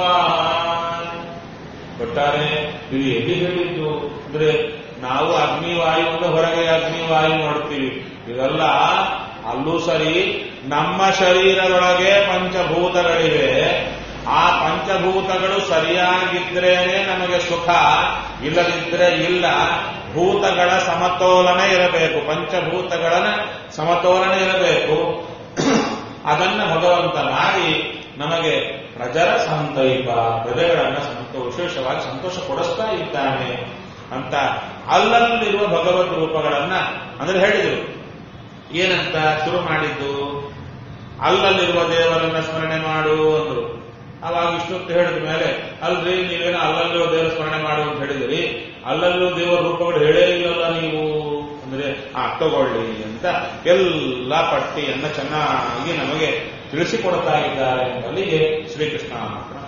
ಒಟ್ಟಾರೆ ಇದು ಎಲ್ಲಿ ಹೇಳಿದ್ದು ಅಂದ್ರೆ ನಾವು ಅಗ್ನಿವಾಯುವಿಂದ ಹೊರಗೆ ಅಗ್ನಿವಾಯು ನೋಡ್ತೀವಿ ಇದೆಲ್ಲ ಅಲ್ಲೂ ಸರಿ ನಮ್ಮ ಶರೀರದೊಳಗೆ ಪಂಚಭೂತಗಳಿವೆ ಆ ಪಂಚಭೂತಗಳು ಸರಿಯಾಗಿದ್ರೇನೆ ನಮಗೆ ಸುಖ ಇಲ್ಲದಿದ್ರೆ ಇಲ್ಲ ಭೂತಗಳ ಸಮತೋಲನ ಇರಬೇಕು ಪಂಚಭೂತಗಳ ಸಮತೋಲನ ಇರಬೇಕು ಅದನ್ನ ಭಗವಂತ ಮಾಡಿ ನಮಗೆ ಪ್ರಜರ ಸಂತೈಪ ಪ್ರಜೆಗಳನ್ನ ಸಂತೋಷ ವಿಶೇಷವಾಗಿ ಸಂತೋಷ ಕೊಡಿಸ್ತಾ ಇದ್ದಾನೆ ಅಂತ ಅಲ್ಲಲ್ಲಿರುವ ಭಗವದ್ ರೂಪಗಳನ್ನ ಅಂದ್ರೆ ಹೇಳಿದರು ಏನಂತ ಶುರು ಮಾಡಿದ್ದು ಅಲ್ಲಲ್ಲಿರುವ ದೇವರನ್ನ ಸ್ಮರಣೆ ಮಾಡು ಅಂದ್ರು ಅವಾಗ ಇಷ್ಟೊತ್ತು ಹೇಳಿದ ಮೇಲೆ ಅಲ್ರಿ ನೀವೇನೋ ಅಲ್ಲಲ್ಲಿರುವ ದೇವರ ಸ್ಮರಣೆ ಮಾಡು ಅಂತ ಹೇಳಿದಿರಿ ಅಲ್ಲಲ್ಲಿರುವ ದೇವರ ರೂಪಗಳು ಹೇಳೇ ಇಲ್ಲಲ್ಲ ನೀವು ಅಂದ್ರೆ ಆ ತಗೊಳ್ಳಿ ಅಂತ ಎಲ್ಲ ಪಟ್ಟಿಯನ್ನ ಚೆನ್ನಾಗಿ ನಮಗೆ ತಿಳಿಸಿಕೊಡ್ತಾ ಇದ್ದಾರೆ ಎಂಬಲ್ಲಿಗೆ ಶ್ರೀಕೃಷ್ಣ